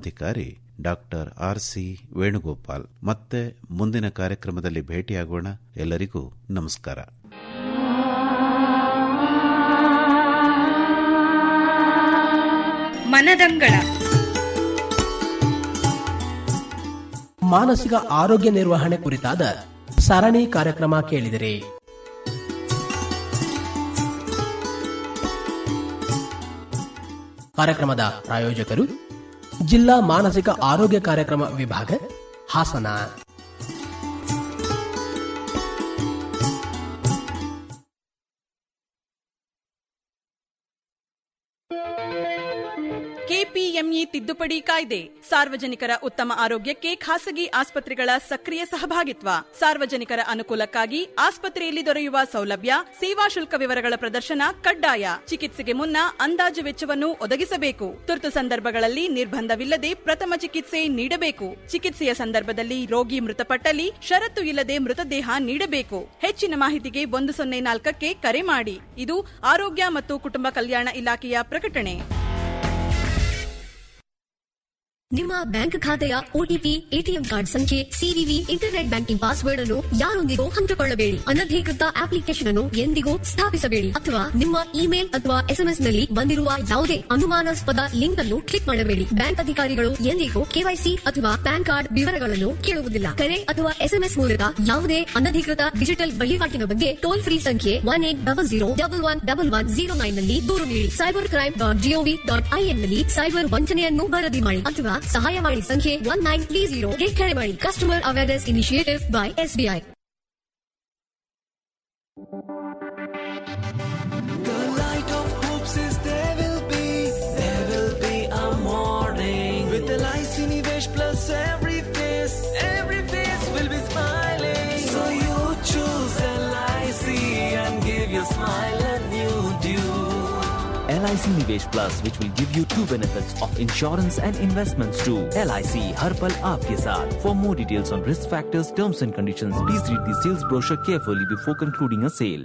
ಅಧಿಕಾರಿ doctor R C Venugopal ಮತ್ತೆ ಮುಂದಿನ ಕಾರ್ಯಕ್ರಮದಲ್ಲಿ ಭೇಟಿಯಾಗೋಣ ಎಲ್ಲರಿಗೂ ನಮಸ್ಕಾರ ಮನದಂಗಳ ಮಾನಸಿಕ ಆರೋಗ್ಯ ನಿರ್ವಹಣೆ ಕುರಿತಾದ ಸರಣಿ ಕಾರ್ಯಕ್ರಮ ಕೇಳಿದಿರಿ ಕಾರ್ಯಕ್ರಮದ ಪ್ರಾಯೋಜಕರು ಜಿಲ್ಲಾ ಮಾನಸಿಕ ಆರೋಗ್ಯ ಕಾರ್ಯಕ್ರಮ ವಿಭಾಗ ಹಾಸನ ಕೆಪಿಎಂಇ ತಿದ್ದುಪಡಿ ಕಾಯ್ದೆ ಸಾರ್ವಜನಿಕರ ಉತ್ತಮ ಆರೋಗ್ಯಕ್ಕೆ ಖಾಸಗಿ ಆಸ್ಪತ್ರೆಗಳ ಸಕ್ರಿಯ ಸಹಭಾಗಿತ್ವ ಸಾರ್ವಜನಿಕರ ಅನುಕೂಲಕ್ಕಾಗಿ ಆಸ್ಪತ್ರೆಯಲ್ಲಿ ದೊರೆಯುವ ಸೌಲಭ್ಯ ಸೇವಾ ಶುಲ್ಕ ವಿವರಗಳ ಪ್ರದರ್ಶನ ಕಡ್ಡಾಯ ಚಿಕಿತ್ಸೆಗೆ ಮುನ್ನ ಅಂದಾಜು ವೆಚ್ಚವನ್ನು ಒದಗಿಸಬೇಕು ತುರ್ತು ಸಂದರ್ಭಗಳಲ್ಲಿ ನಿರ್ಬಂಧವಿಲ್ಲದೆ ಪ್ರಥಮ ಚಿಕಿತ್ಸೆ ನೀಡಬೇಕು ಚಿಕಿತ್ಸೆಯ ಸಂದರ್ಭದಲ್ಲಿ ರೋಗಿ ಮೃತಪಟ್ಟಲ್ಲಿ ಷರತ್ತು ಇಲ್ಲದೆ ಮೃತದೇಹ ನೀಡಬೇಕು ಹೆಚ್ಚಿನ ಮಾಹಿತಿಗೆ ಒಂದು ಸೊನ್ನೆ ನಾಲ್ಕಕ್ಕೆ ಕರೆ ಮಾಡಿ ಇದು ಆರೋಗ್ಯ ಮತ್ತು ಕುಟುಂಬ ಕಲ್ಯಾಣ ಇಲಾಖೆಯ ಪ್ರಕಟಣೆ ನಿಮ್ಮ ಬ್ಯಾಂಕ್ ಖಾತೆಯ ಒಟಿಪಿ ಎಟಿಎಂ ಕಾರ್ಡ್ ಸಂಖ್ಯೆ ಸಿವಿವಿ ಇಂಟರ್ನೆಟ್ ಬ್ಯಾಂಕಿಂಗ್ ಪಾಸ್ವರ್ಡ್ ಅನ್ನು ಯಾರೊಂದಿಗೂ ಹಂಚಿಕೊಳ್ಳಬೇಡಿ ಅನಧಿಕೃತ ಅಪ್ಲಿಕೇಶನ್ ಅನ್ನು ಎಂದಿಗೂ ಸ್ಥಾಪಿಸಬೇಡಿ ಅಥವಾ ನಿಮ್ಮ ಇಮೇಲ್ ಅಥವಾ ಎಸ್ಎಂಎಸ್ ನಲ್ಲಿ ಬಂದಿರುವ ಯಾವುದೇ ಅನುಮಾನಾಸ್ಪದ ಲಿಂಕ್ ಅನ್ನು ಕ್ಲಿಕ್ ಮಾಡಬೇಡಿ ಬ್ಯಾಂಕ್ ಅಧಿಕಾರಿಗಳು ಎಂದಿಗೂ ಕೆವೈಸಿ ಅಥವಾ ಪ್ಯಾನ್ ಕಾರ್ಡ್ ವಿವರಗಳನ್ನು ಕೇಳುವುದಿಲ್ಲ ಕರೆ ಅಥವಾ ಎಸ್ಎಂಎಸ್ ಮೂಲಕ ಯಾವುದೇ ಅನಧಿಕೃತ ಡಿಜಿಟಲ್ ವಹಿವಾಟಿನ ಬಗ್ಗೆ ಟೋಲ್ ಫ್ರೀ ಸಂಖ್ಯೆ one eight double zero double one double one zero nine ನಲ್ಲಿ ದೂರು ನೀಡಿ cyber crime dot G O V dot I N ನಲ್ಲಿ ಸೈಬರ್ ವಂಚನೆಯನ್ನು ವರದಿ ಮಾಡಿ ಅಥವಾ ಸಹಾಯವಾಣಿ ಸಂಖ್ಯೆ ಒನ್ ನೈನ್ ತ್ರೀ ಜೀರೋಗೆ ಕರೆ ಮಾಡಿ customer awareness initiative by SBI The light of hopes is there will be, there will be a morning. With the lights in Nivesh plus every face, every face will be smiling. So you choose LIC and give your smile a new due. LIC Nivesh Plus, which will give you two benefits of insurance and investments too. LIC हर पल आपके साथ. For more details on risk factors, terms and conditions, please read the sales brochure carefully before concluding a sale.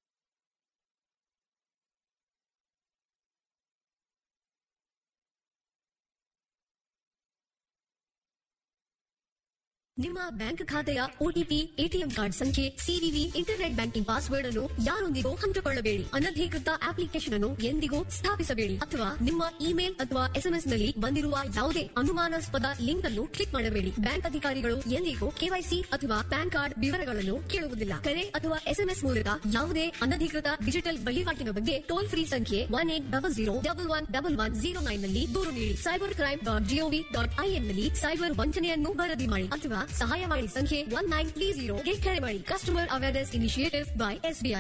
ನಿಮ್ಮ bank ಖಾತೆಯ OTP ATM card ಸಂಖ್ಯೆ CVV internet banking password ಅನ್ನು ಯಾರೊಂದಿಗೂ ಹಂಚಿಕೊಳ್ಳಬೇಡಿ ಅನಧಿಕೃತ ಅಪ್ಲಿಕೇಶನ್ ಅನ್ನು ಎಂದಿಗೂ ಸ್ಥಾಪಿಸಬೇಡಿ ಅಥವಾ ನಿಮ್ಮ ಇಮೇಲ್ ಅಥವಾ ಎಸ್ಎಂಎಸ್ ನಲ್ಲಿ ಬಂದಿರುವ ಯಾವುದೇ ಅನುಮಾನಾಸ್ಪದ ಲಿಂಕ್ ಅನ್ನು ಕ್ಲಿಕ್ ಮಾಡಬೇಡಿ ಬ್ಯಾಂಕ್ ಅಧಿಕಾರಿಗಳು ಎಂದಿಗೂ ಕೆವೈಸಿ ಅಥವಾ ಪ್ಯಾನ್ ಕಾರ್ಡ್ ವಿವರಗಳನ್ನು ಕೇಳುವುದಿಲ್ಲ ಕರೆ ಅಥವಾ ಎಸ್ಎಂಎಸ್ ಮೂಲಕ ಯಾವುದೇ ಅನಧಿಕೃತ ಡಿಜಿಟಲ್ ವಹಿವಾಟಿನ ಬಗ್ಗೆ ಟೋಲ್ ಫ್ರೀ ಸಂಖ್ಯೆ one eight double zero double one double one zero nine ನಲ್ಲಿ ದೂರು ನೀಡಿ cyber crime dot G O V dot I N ನಲ್ಲಿ ಸೈಬರ್ ವಂಚನೆಯನ್ನು ವರದಿ ಮಾಡಿ ಅಥವಾ ಸಹಾಯವಾಣಿ ಸಂಖ್ಯೆ ಒನ್ ನೈನ್ ತ್ರೀ ಜೀರೋಗೆ ಕರೆ ಮಾಡಿ customer awareness initiative by SBI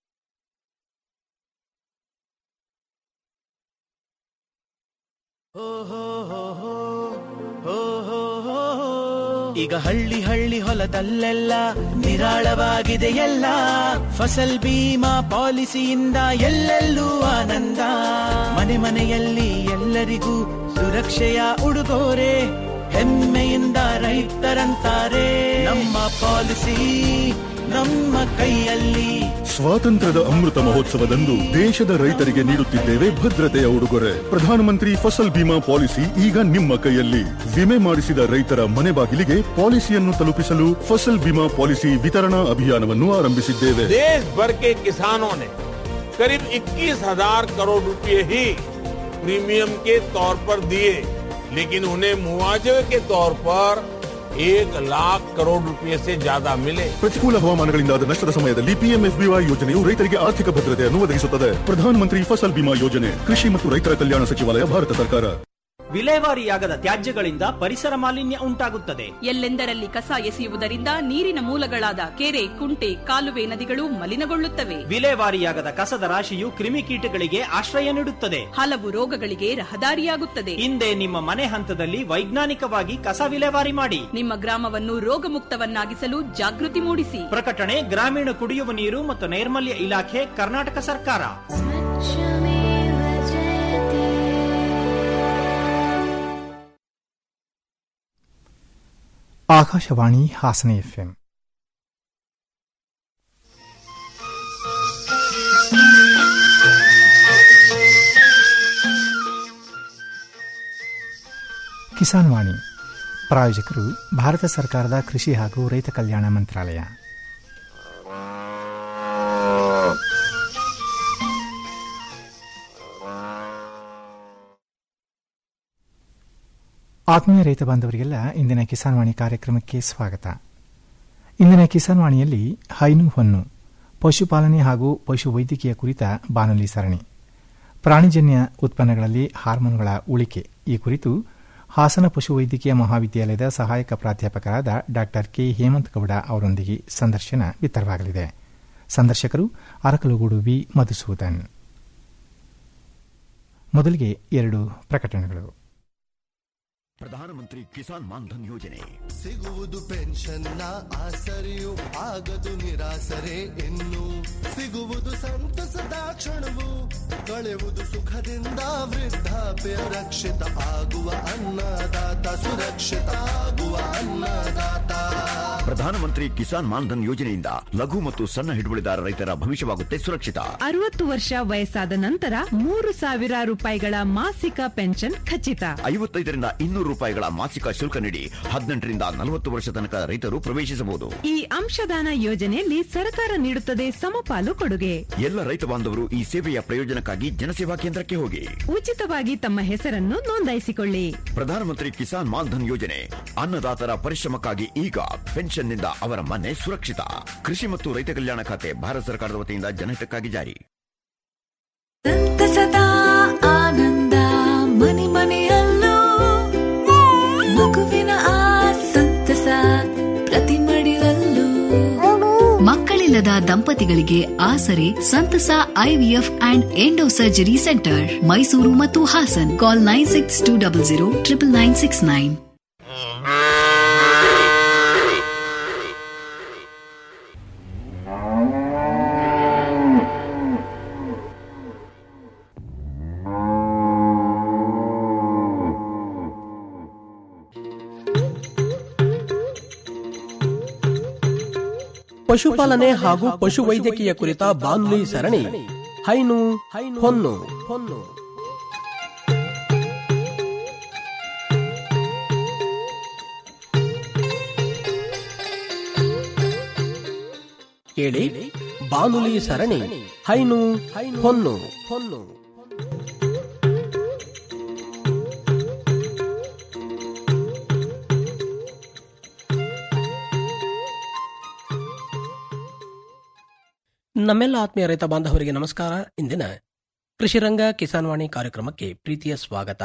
ಈಗ ಹಳ್ಳಿ ಹಳ್ಳಿ ಹೊಲದಲ್ಲೆಲ್ಲ ನಿರಾಳವಾಗಿದೆ ಎಲ್ಲ ಫಸಲ್ ಬೀಮಾ ಪಾಲಿಸಿಯಿಂದ ಎಲ್ಲೆಲ್ಲೂ ಆನಂದ ಮನೆ ಮನೆಯಲ್ಲಿ ಎಲ್ಲರಿಗೂ ಸುರಕ್ಷೆಯ ಉಡುಗೊರೆ ಹೆಮ್ಮೆಯಿಂದ ರೈತರಂತಾರೆ ನಮ್ಮ ಪಾಲಿಸಿ ನಮ್ಮ ಕೈಯಲ್ಲಿ ಸ್ವಾತಂತ್ರ್ಯದ ಅಮೃತ ಮಹೋತ್ಸವದಂದು ದೇಶದ ರೈತರಿಗೆ ನೀಡುತ್ತಿದ್ದೇವೆ ಭದ್ರತೆಯ ಉಡುಗೊರೆ ಪ್ರಧಾನಮಂತ್ರಿ ಫಸಲ್ ಬಿಮಾ ಪಾಲಿಸಿ ಈಗ ನಿಮ್ಮ ಕೈಯಲ್ಲಿ ವಿಮೆ ಮಾಡಿಸಿದ ರೈತರ ಮನೆ ಬಾಗಿಲಿಗೆ ಪಾಲಿಸಿಯನ್ನು ತಲುಪಿಸಲು ಫಸಲ್ ಬಿಮಾ ಪಾಲಿಸಿ ವಿತರಣಾ ಅಭಿಯಾನವನ್ನು ಆರಂಭಿಸಿದ್ದೇವೆ देश भर के किसानों ने करीब 21,000 करोड़ रुपए ही प्रीमियम के तौर पर दिए लेकिन उन्हें मुआवजे के तौर पर एक लाख करोड़ रुपए से ज्यादा मिले ಪ್ರತಿಕೂಲ ಹವಾಮಾನಗಳಿಂದಾದ ನಷ್ಟದ ಸಮಯದಲ್ಲಿ ಪಿಎಂಎಫ್ಬಿವೈ ಯೋಜನೆಯು ರೈತರಿಗೆ ಆರ್ಥಿಕ ಭದ್ರತೆಯನ್ನು ಒದಗಿಸುತ್ತದೆ ಪ್ರಧಾನಮಂತ್ರಿ ಫಸಲ್ ಬಿಮಾ ಯೋಜನೆ ಕೃಷಿ ಮತ್ತು ರೈತರ ಕಲ್ಯಾಣ ಸಚಿವಾಲಯ ಭಾರತ ಸರ್ಕಾರ ವಿಲೇವಾರಿಯಾಗದ ತ್ಯಾಜ್ಯಗಳಿಂದ ಪರಿಸರ ಮಾಲಿನ್ಯ ಉಂಟಾಗುತ್ತದೆ ಎಲ್ಲೆಂದರಲ್ಲಿ ಕಸ ಎಸೆಯುವುದರಿಂದ ನೀರಿನ ಮೂಲಗಳಾದ ಕೆರೆ ಕುಂಟೆ ಕಾಲುವೆ ನದಿಗಳು ಮಲಿನಗೊಳ್ಳುತ್ತವೆ ವಿಲೇವಾರಿಯಾಗದ ಕಸದ ರಾಶಿಯು ಕ್ರಿಮಿಕೀಟಗಳಿಗೆ ಆಶ್ರಯ ನೀಡುತ್ತದೆ ಹಲವು ರೋಗಗಳಿಗೆ ರಹದಾರಿಯಾಗುತ್ತದೆ ಹಿಂದೆ ನಿಮ್ಮ ಮನೆ ಹಂತದಲ್ಲಿ ವೈಜ್ಞಾನಿಕವಾಗಿ ಕಸ ವಿಲೇವಾರಿ ಮಾಡಿ ನಿಮ್ಮ ಗ್ರಾಮವನ್ನು ರೋಗಮುಕ್ತವನ್ನಾಗಿಸಲು ಜಾಗೃತಿ ಮೂಡಿಸಿ ಪ್ರಕಟಣೆ ಗ್ರಾಮೀಣ ಕುಡಿಯುವ ನೀರು ಮತ್ತು ನೈರ್ಮಲ್ಯ ಇಲಾಖೆ ಕರ್ನಾಟಕ ಸರ್ಕಾರ ಆಕಾಶವಾಣಿ ಹಾಸನ ಎಫ್ಎಂ ಕಿಸಾನ್ ವಾಣಿ ಪ್ರಾಯೋಜಕರು ಭಾರತ ಸರ್ಕಾರದ ಕೃಷಿ ಹಾಗೂ ರೈತ ಕಲ್ಯಾಣ ಮಂತ್ರಾಲಯ ಆತ್ಮೀಯ ರೈತ ಬಾಂಧವರಿಗೆಲ್ಲ ಇಂದಿನ ಕಿಸಾನ್ ವಾಣಿ ಕಾರ್ಯಕ್ರಮಕ್ಕೆ ಸ್ವಾಗತ ಇಂದಿನ ಕಿಸಾನ್ ವಾಣಿಯಲ್ಲಿ ಹೈನು ಹೊನ್ನು ಪಶುಪಾಲನೆ ಹಾಗೂ ಪಶು ವೈದ್ಯಕೀಯ ಕುರಿತ ಬಾನುಲಿ ಸರಣಿ ಪ್ರಾಣಿಜನ್ಯ ಉತ್ಪನ್ನಗಳಲ್ಲಿ ಹಾರ್ಮೋನ್ಗಳ ಉಳಿಕೆ ಈ ಕುರಿತು ಹಾಸನ ಪಶುವೈದ್ಯಕೀಯ ಮಹಾವಿದ್ಯಾಲಯದ ಸಹಾಯಕ ಪ್ರಾಧ್ಯಾಪಕರಾದ ಡಾ ಕೆ ಹೇಮಂತ್ ಗೌಡ ಅವರೊಂದಿಗೆ ಸಂದರ್ಶನ ಬಿತ್ತರವಾಗಲಿದೆ ಸಂದರ್ಶಕರು ಅರಕಲಗೂಡು ವಿ ಮಧುಸೂದನ್ ಮೊದಲಿಗೆ ಎರಡು ಪ್ರಕಟಣೆಗಳು ಪ್ರಧಾನಮಂತ್ರಿ ಕಿಸಾನ್ ಮಾನ್ಧನ್ ಯೋಜನೆ ಸಿಗುವುದು ಪೆನ್ಷನ್ನ ಆಸರೆಯು ಆಗದು ನಿರಾಸರೆ ಇನ್ನು ಸಿಗುವುದು ಸಂತಸದ ಕ್ಷಣವು ಕಳೆಯುವುದು ಸುಖದಿಂದ ವೃದ್ಧಾಪ್ಯ ರಕ್ಷಿತ ಆಗುವ ಅನ್ನದಾತ ಸುರಕ್ಷಿತ ಆಗುವ ಅನ್ನದಾತ ಪ್ರಧಾನಮಂತ್ರಿ ಕಿಸಾನ್ ಮಾನ್ಧನ್ ಯೋಜನೆಯಿಂದ ಲಘು ಮತ್ತು ಸಣ್ಣ ಹಿಡುವಳಿದಾರ ರೈತರ ಭವಿಷ್ಯವಾಗುತ್ತೆ ಸುರಕ್ಷಿತ ಅರವತ್ತು ವರ್ಷ ವಯಸ್ಸಾದ ನಂತರ ಮೂರು ಸಾವಿರ ರೂಪಾಯಿಗಳ ಮಾಸಿಕ ಪೆನ್ಷನ್ ಖಚಿತ ಐವತ್ತೈದರಿಂದ ಇನ್ನೂರು ರೂಪಾಯಿಗಳ ಮಾಸಿಕ ಶುಲ್ಕ ನೀಡಿ ಹದಿನೆಂಟರಿಂದ ನಲವತ್ತು ವರ್ಷ ತನಕ ರೈತರು ಪ್ರವೇಶಿಸಬಹುದು ಈ ಅಂಶದಾನ ಯೋಜನೆಯಲ್ಲಿ ಸರ್ಕಾರ ನೀಡುತ್ತದೆ ಸಮಪಾಲು ಕೊಡುಗೆ ಎಲ್ಲ ರೈತ ಬಾಂಧವರು ಈ ಸೇವೆಯ ಪ್ರಯೋಜನಕ್ಕಾಗಿ ಜನಸೇವಾ ಕೇಂದ್ರಕ್ಕೆ ಹೋಗಿ ಉಚಿತವಾಗಿ ತಮ್ಮ ಹೆಸರನ್ನು ನೋಂದಾಯಿಸಿಕೊಳ್ಳಿ ಪ್ರಧಾನಮಂತ್ರಿ ಕಿಸಾನ್ ಮಾನ್ಧನ್ ಯೋಜನೆ ಅನ್ನದಾತರ ಪರಿಶ್ರಮಕ್ಕಾಗಿ ಈಗ ಪೆನ್ಷನ್ನಿಂದ ಅವರ ಮನೆ ಸುರಕ್ಷಿತ ಕೃಷಿ ಮತ್ತು ರೈತ ಕಲ್ಯಾಣ ಖಾತೆ ಭಾರತ ಸರ್ಕಾರದ ವತಿಯಿಂದ ಜನಹಿತಕ್ಕಾಗಿ ಜಾರಿ ಸಂತಸದ ಆನಂದ ಮನೆ ಮನೆಯಲ್ಲೂ ಮಗುವಿನ ಆ ಸಂತಸ ಪ್ರತಿ ಮಡಿಲಲ್ಲೂ ಮಕ್ಕಳಿಲ್ಲದ ದಂಪತಿಗಳಿಗೆ ಆಸರೆ ಸಂತಸ IVF and endo surgery centre Mysuru ಮತ್ತು Hassan call nine six two double zero triple nine six nine ಪಶುಪಾಲನೆ ಹಾಗೂ ಪಶುವೈದ್ಯಕೀಯ ಕುರಿತ ಬಾನುಲಿ ಸರಣಿ ಹೈನು ಹೊನ್ನು ಹೊನ್ನು ಕೇಳಿ ಬಾನುಲಿ ಸರಣಿ ಹೈನು ಹೊನ್ನು ಹೊನ್ನು ನಮ್ಮೆಲ್ಲ ಆತ್ಮೀಯ ರೈತ ಬಾಂಧವರಿಗೆ ನಮಸ್ಕಾರ ಇಂದಿನ ಕೃಷಿರಂಗ ಕಿಸಾನ್ ವಾಣಿ ಕಾರ್ಯಕ್ರಮಕ್ಕೆ ಪ್ರೀತಿಯ ಸ್ವಾಗತ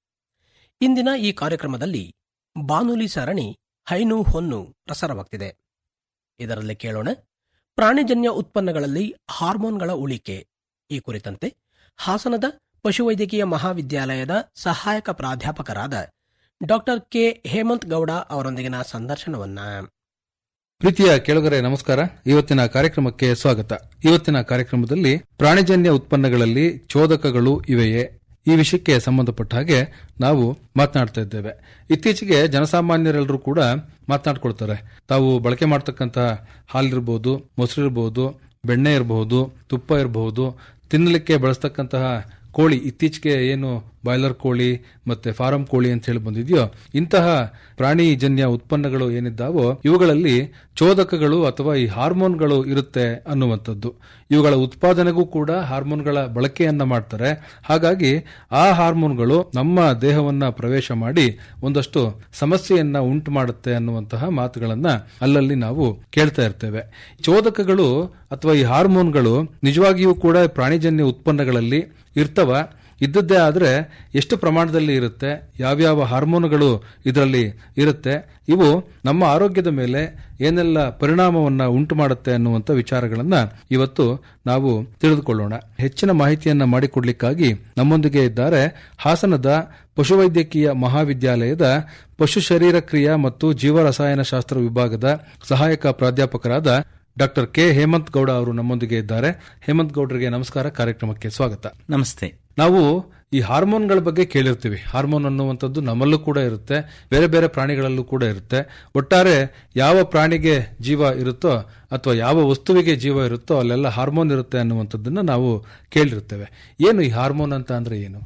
ಇಂದಿನ ಈ ಕಾರ್ಯಕ್ರಮದಲ್ಲಿ ಬಾನುಲಿ ಸರಣಿ ಹೈನು ಹೊನ್ನು ಪ್ರಸಾರವಾಗ್ತಿದೆ ಇದರಲ್ಲಿ ಕೇಳೋಣ ಪ್ರಾಣಿಜನ್ಯ ಉತ್ಪನ್ನಗಳಲ್ಲಿ ಹಾರ್ಮೋನ್ಗಳ ಉಳಿಕೆ ಈ ಕುರಿತಂತೆ ಹಾಸನದ ಪಶುವೈದ್ಯಕೀಯ ಮಹಾವಿದ್ಯಾಲಯದ ಸಹಾಯಕ ಪ್ರಾಧ್ಯಾಪಕರಾದ ಡಾಕ್ಟರ್ ಕೆ ಹೇಮಂತ್ ಗೌಡ ಅವರೊಂದಿಗಿನ ಸಂದರ್ಶನವನ್ನ ಪ್ರೀತಿಯ ಕೆಳಗರೆ ನಮಸ್ಕಾರ ಇವತ್ತಿನ ಕಾರ್ಯಕ್ರಮಕ್ಕೆ ಸ್ವಾಗತ ಇವತ್ತಿನ ಕಾರ್ಯಕ್ರಮದಲ್ಲಿ ಪ್ರಾಣಿಜನ್ಯ ಉತ್ಪನ್ನಗಳಲ್ಲಿ ಚೋದಕಗಳು ಇವೆಯೇ ಈ ವಿಷಯಕ್ಕೆ ಸಂಬಂಧಪಟ್ಟ ಹಾಗೆ ನಾವು ಮಾತನಾಡ್ತಾ ಇದ್ದೇವೆ ಇತ್ತೀಚೆಗೆ ಜನಸಾಮಾನ್ಯರೆಲ್ಲರೂ ಕೂಡ ಮಾತನಾಡ್ಕೊಳ್ತಾರೆ ತಾವು ಬಳಕೆ ಮಾಡ್ತಕ್ಕಂತಹ ಹಾಲಿರ್ಬೋದು ಮೊಸರಿರ್ಬೋದು ಬೆಣ್ಣೆ ಇರಬಹುದು ತುಪ್ಪ ಇರಬಹುದು ತಿನ್ನಲಿಕ್ಕೆ ಬಳಸ್ತಕ್ಕಂತಹ ಕೋಳಿ ಇತ್ತೀಚೆಗೆ ಏನು ಬಾಯ್ಲರ್ ಕೋಳಿ ಮತ್ತೆ ಫಾರಂ ಕೋಳಿ ಅಂತ ಹೇಳಿ ಬಂದಿದೆಯೋ ಇಂತಹ ಪ್ರಾಣಿಜನ್ಯ ಉತ್ಪನ್ನಗಳು ಏನಿದ್ದಾವೋ ಇವುಗಳಲ್ಲಿ ಚೋದಕಗಳು ಅಥವಾ ಈ ಹಾರ್ಮೋನ್ಗಳು ಇರುತ್ತೆ ಅನ್ನುವಂಥದ್ದು ಇವುಗಳ ಉತ್ಪಾದನೆಗೂ ಕೂಡ ಹಾರ್ಮೋನ್ಗಳ ಬಳಕೆಯನ್ನ ಮಾಡ್ತಾರೆ ಹಾಗಾಗಿ ಆ ಹಾರ್ಮೋನ್ಗಳು ನಮ್ಮ ದೇಹವನ್ನ ಪ್ರವೇಶ ಮಾಡಿ ಒಂದಷ್ಟು ಸಮಸ್ಯೆಯನ್ನ ಉಂಟು ಮಾಡುತ್ತೆ ಅನ್ನುವಂತಹ ಮಾತುಗಳನ್ನ ಅಲ್ಲಲ್ಲಿ ನಾವು ಕೇಳ್ತಾ ಇರ್ತೇವೆ ಚೋದಕಗಳು ಅಥವಾ ಈ ಹಾರ್ಮೋನ್ಗಳು ನಿಜವಾಗಿಯೂ ಕೂಡ ಪ್ರಾಣಿಜನ್ಯ ಉತ್ಪನ್ನಗಳಲ್ಲಿ ಇರ್ತವ ಇದ್ದದ್ದೇ ಆದರೆ ಎಷ್ಟು ಪ್ರಮಾಣದಲ್ಲಿ ಇರುತ್ತೆ ಯಾವ್ಯಾವ ಹಾರ್ಮೋನುಗಳು ಇದರಲ್ಲಿ ಇರುತ್ತೆ ಇವು ನಮ್ಮ ಆರೋಗ್ಯದ ಮೇಲೆ ಏನೆಲ್ಲ ಪರಿಣಾಮವನ್ನ ಉಂಟು ಮಾಡುತ್ತೆ ಅನ್ನುವಂಥ ವಿಚಾರಗಳನ್ನ ಇವತ್ತು ನಾವು ತಿಳಿದುಕೊಳ್ಳೋಣ ಹೆಚ್ಚಿನ ಮಾಹಿತಿಯನ್ನ ಮಾಡಿಕೊಡ್ಲಿಕ್ಕಾಗಿ ನಮ್ಮೊಂದಿಗೆ ಇದ್ದಾರೆ ಹಾಸನದ ಪಶುವೈದ್ಯಕೀಯ ಮಹಾವಿದ್ಯಾಲಯದ ಪಶು ಶರೀರ ಕ್ರಿಯಾ ಮತ್ತು ಜೀವರಸಾಯನ ಶಾಸ್ತ್ರ ವಿಭಾಗದ ಸಹಾಯಕ ಪ್ರಾಧ್ಯಾಪಕರಾದ ಡಾಕ್ಟರ್ ಕೆ ಹೇಮಂತ್ ಗೌಡ ಅವರು ನಮ್ಮೊಂದಿಗೆ ಇದ್ದಾರೆ ಹೇಮಂತ್ ಗೌಡರಿಗೆ ನಮಸ್ಕಾರ ಕಾರ್ಯಕ್ರಮಕ್ಕೆ ಸ್ವಾಗತ ನಮಸ್ತೆ ನಾವು ಈ ಹಾರ್ಮೋನ್ಗಳ ಬಗ್ಗೆ ಕೇಳಿರ್ತೀವಿ ಹಾರ್ಮೋನ್ ಅನ್ನುವಂಥದ್ದು ನಮ್ಮಲ್ಲೂ ಕೂಡ ಇರುತ್ತೆ ಬೇರೆ ಬೇರೆ ಪ್ರಾಣಿಗಳಲ್ಲೂ ಕೂಡ ಇರುತ್ತೆ ಒಟ್ಟಾರೆ ಯಾವ ಪ್ರಾಣಿಗೆ ಜೀವ ಇರುತ್ತೋ ಅಥವಾ ಯಾವ ವಸ್ತುವಿಗೆ ಜೀವ ಇರುತ್ತೋ ಅಲ್ಲೆಲ್ಲ ಹಾರ್ಮೋನ್ ಇರುತ್ತೆ ಅನ್ನುವಂಥದ್ದನ್ನ ನಾವು ಕೇಳಿರ್ತೇವೆ ಏನು ಈ ಹಾರ್ಮೋನ್ ಅಂತ ಅಂದ್ರೆ ಏನು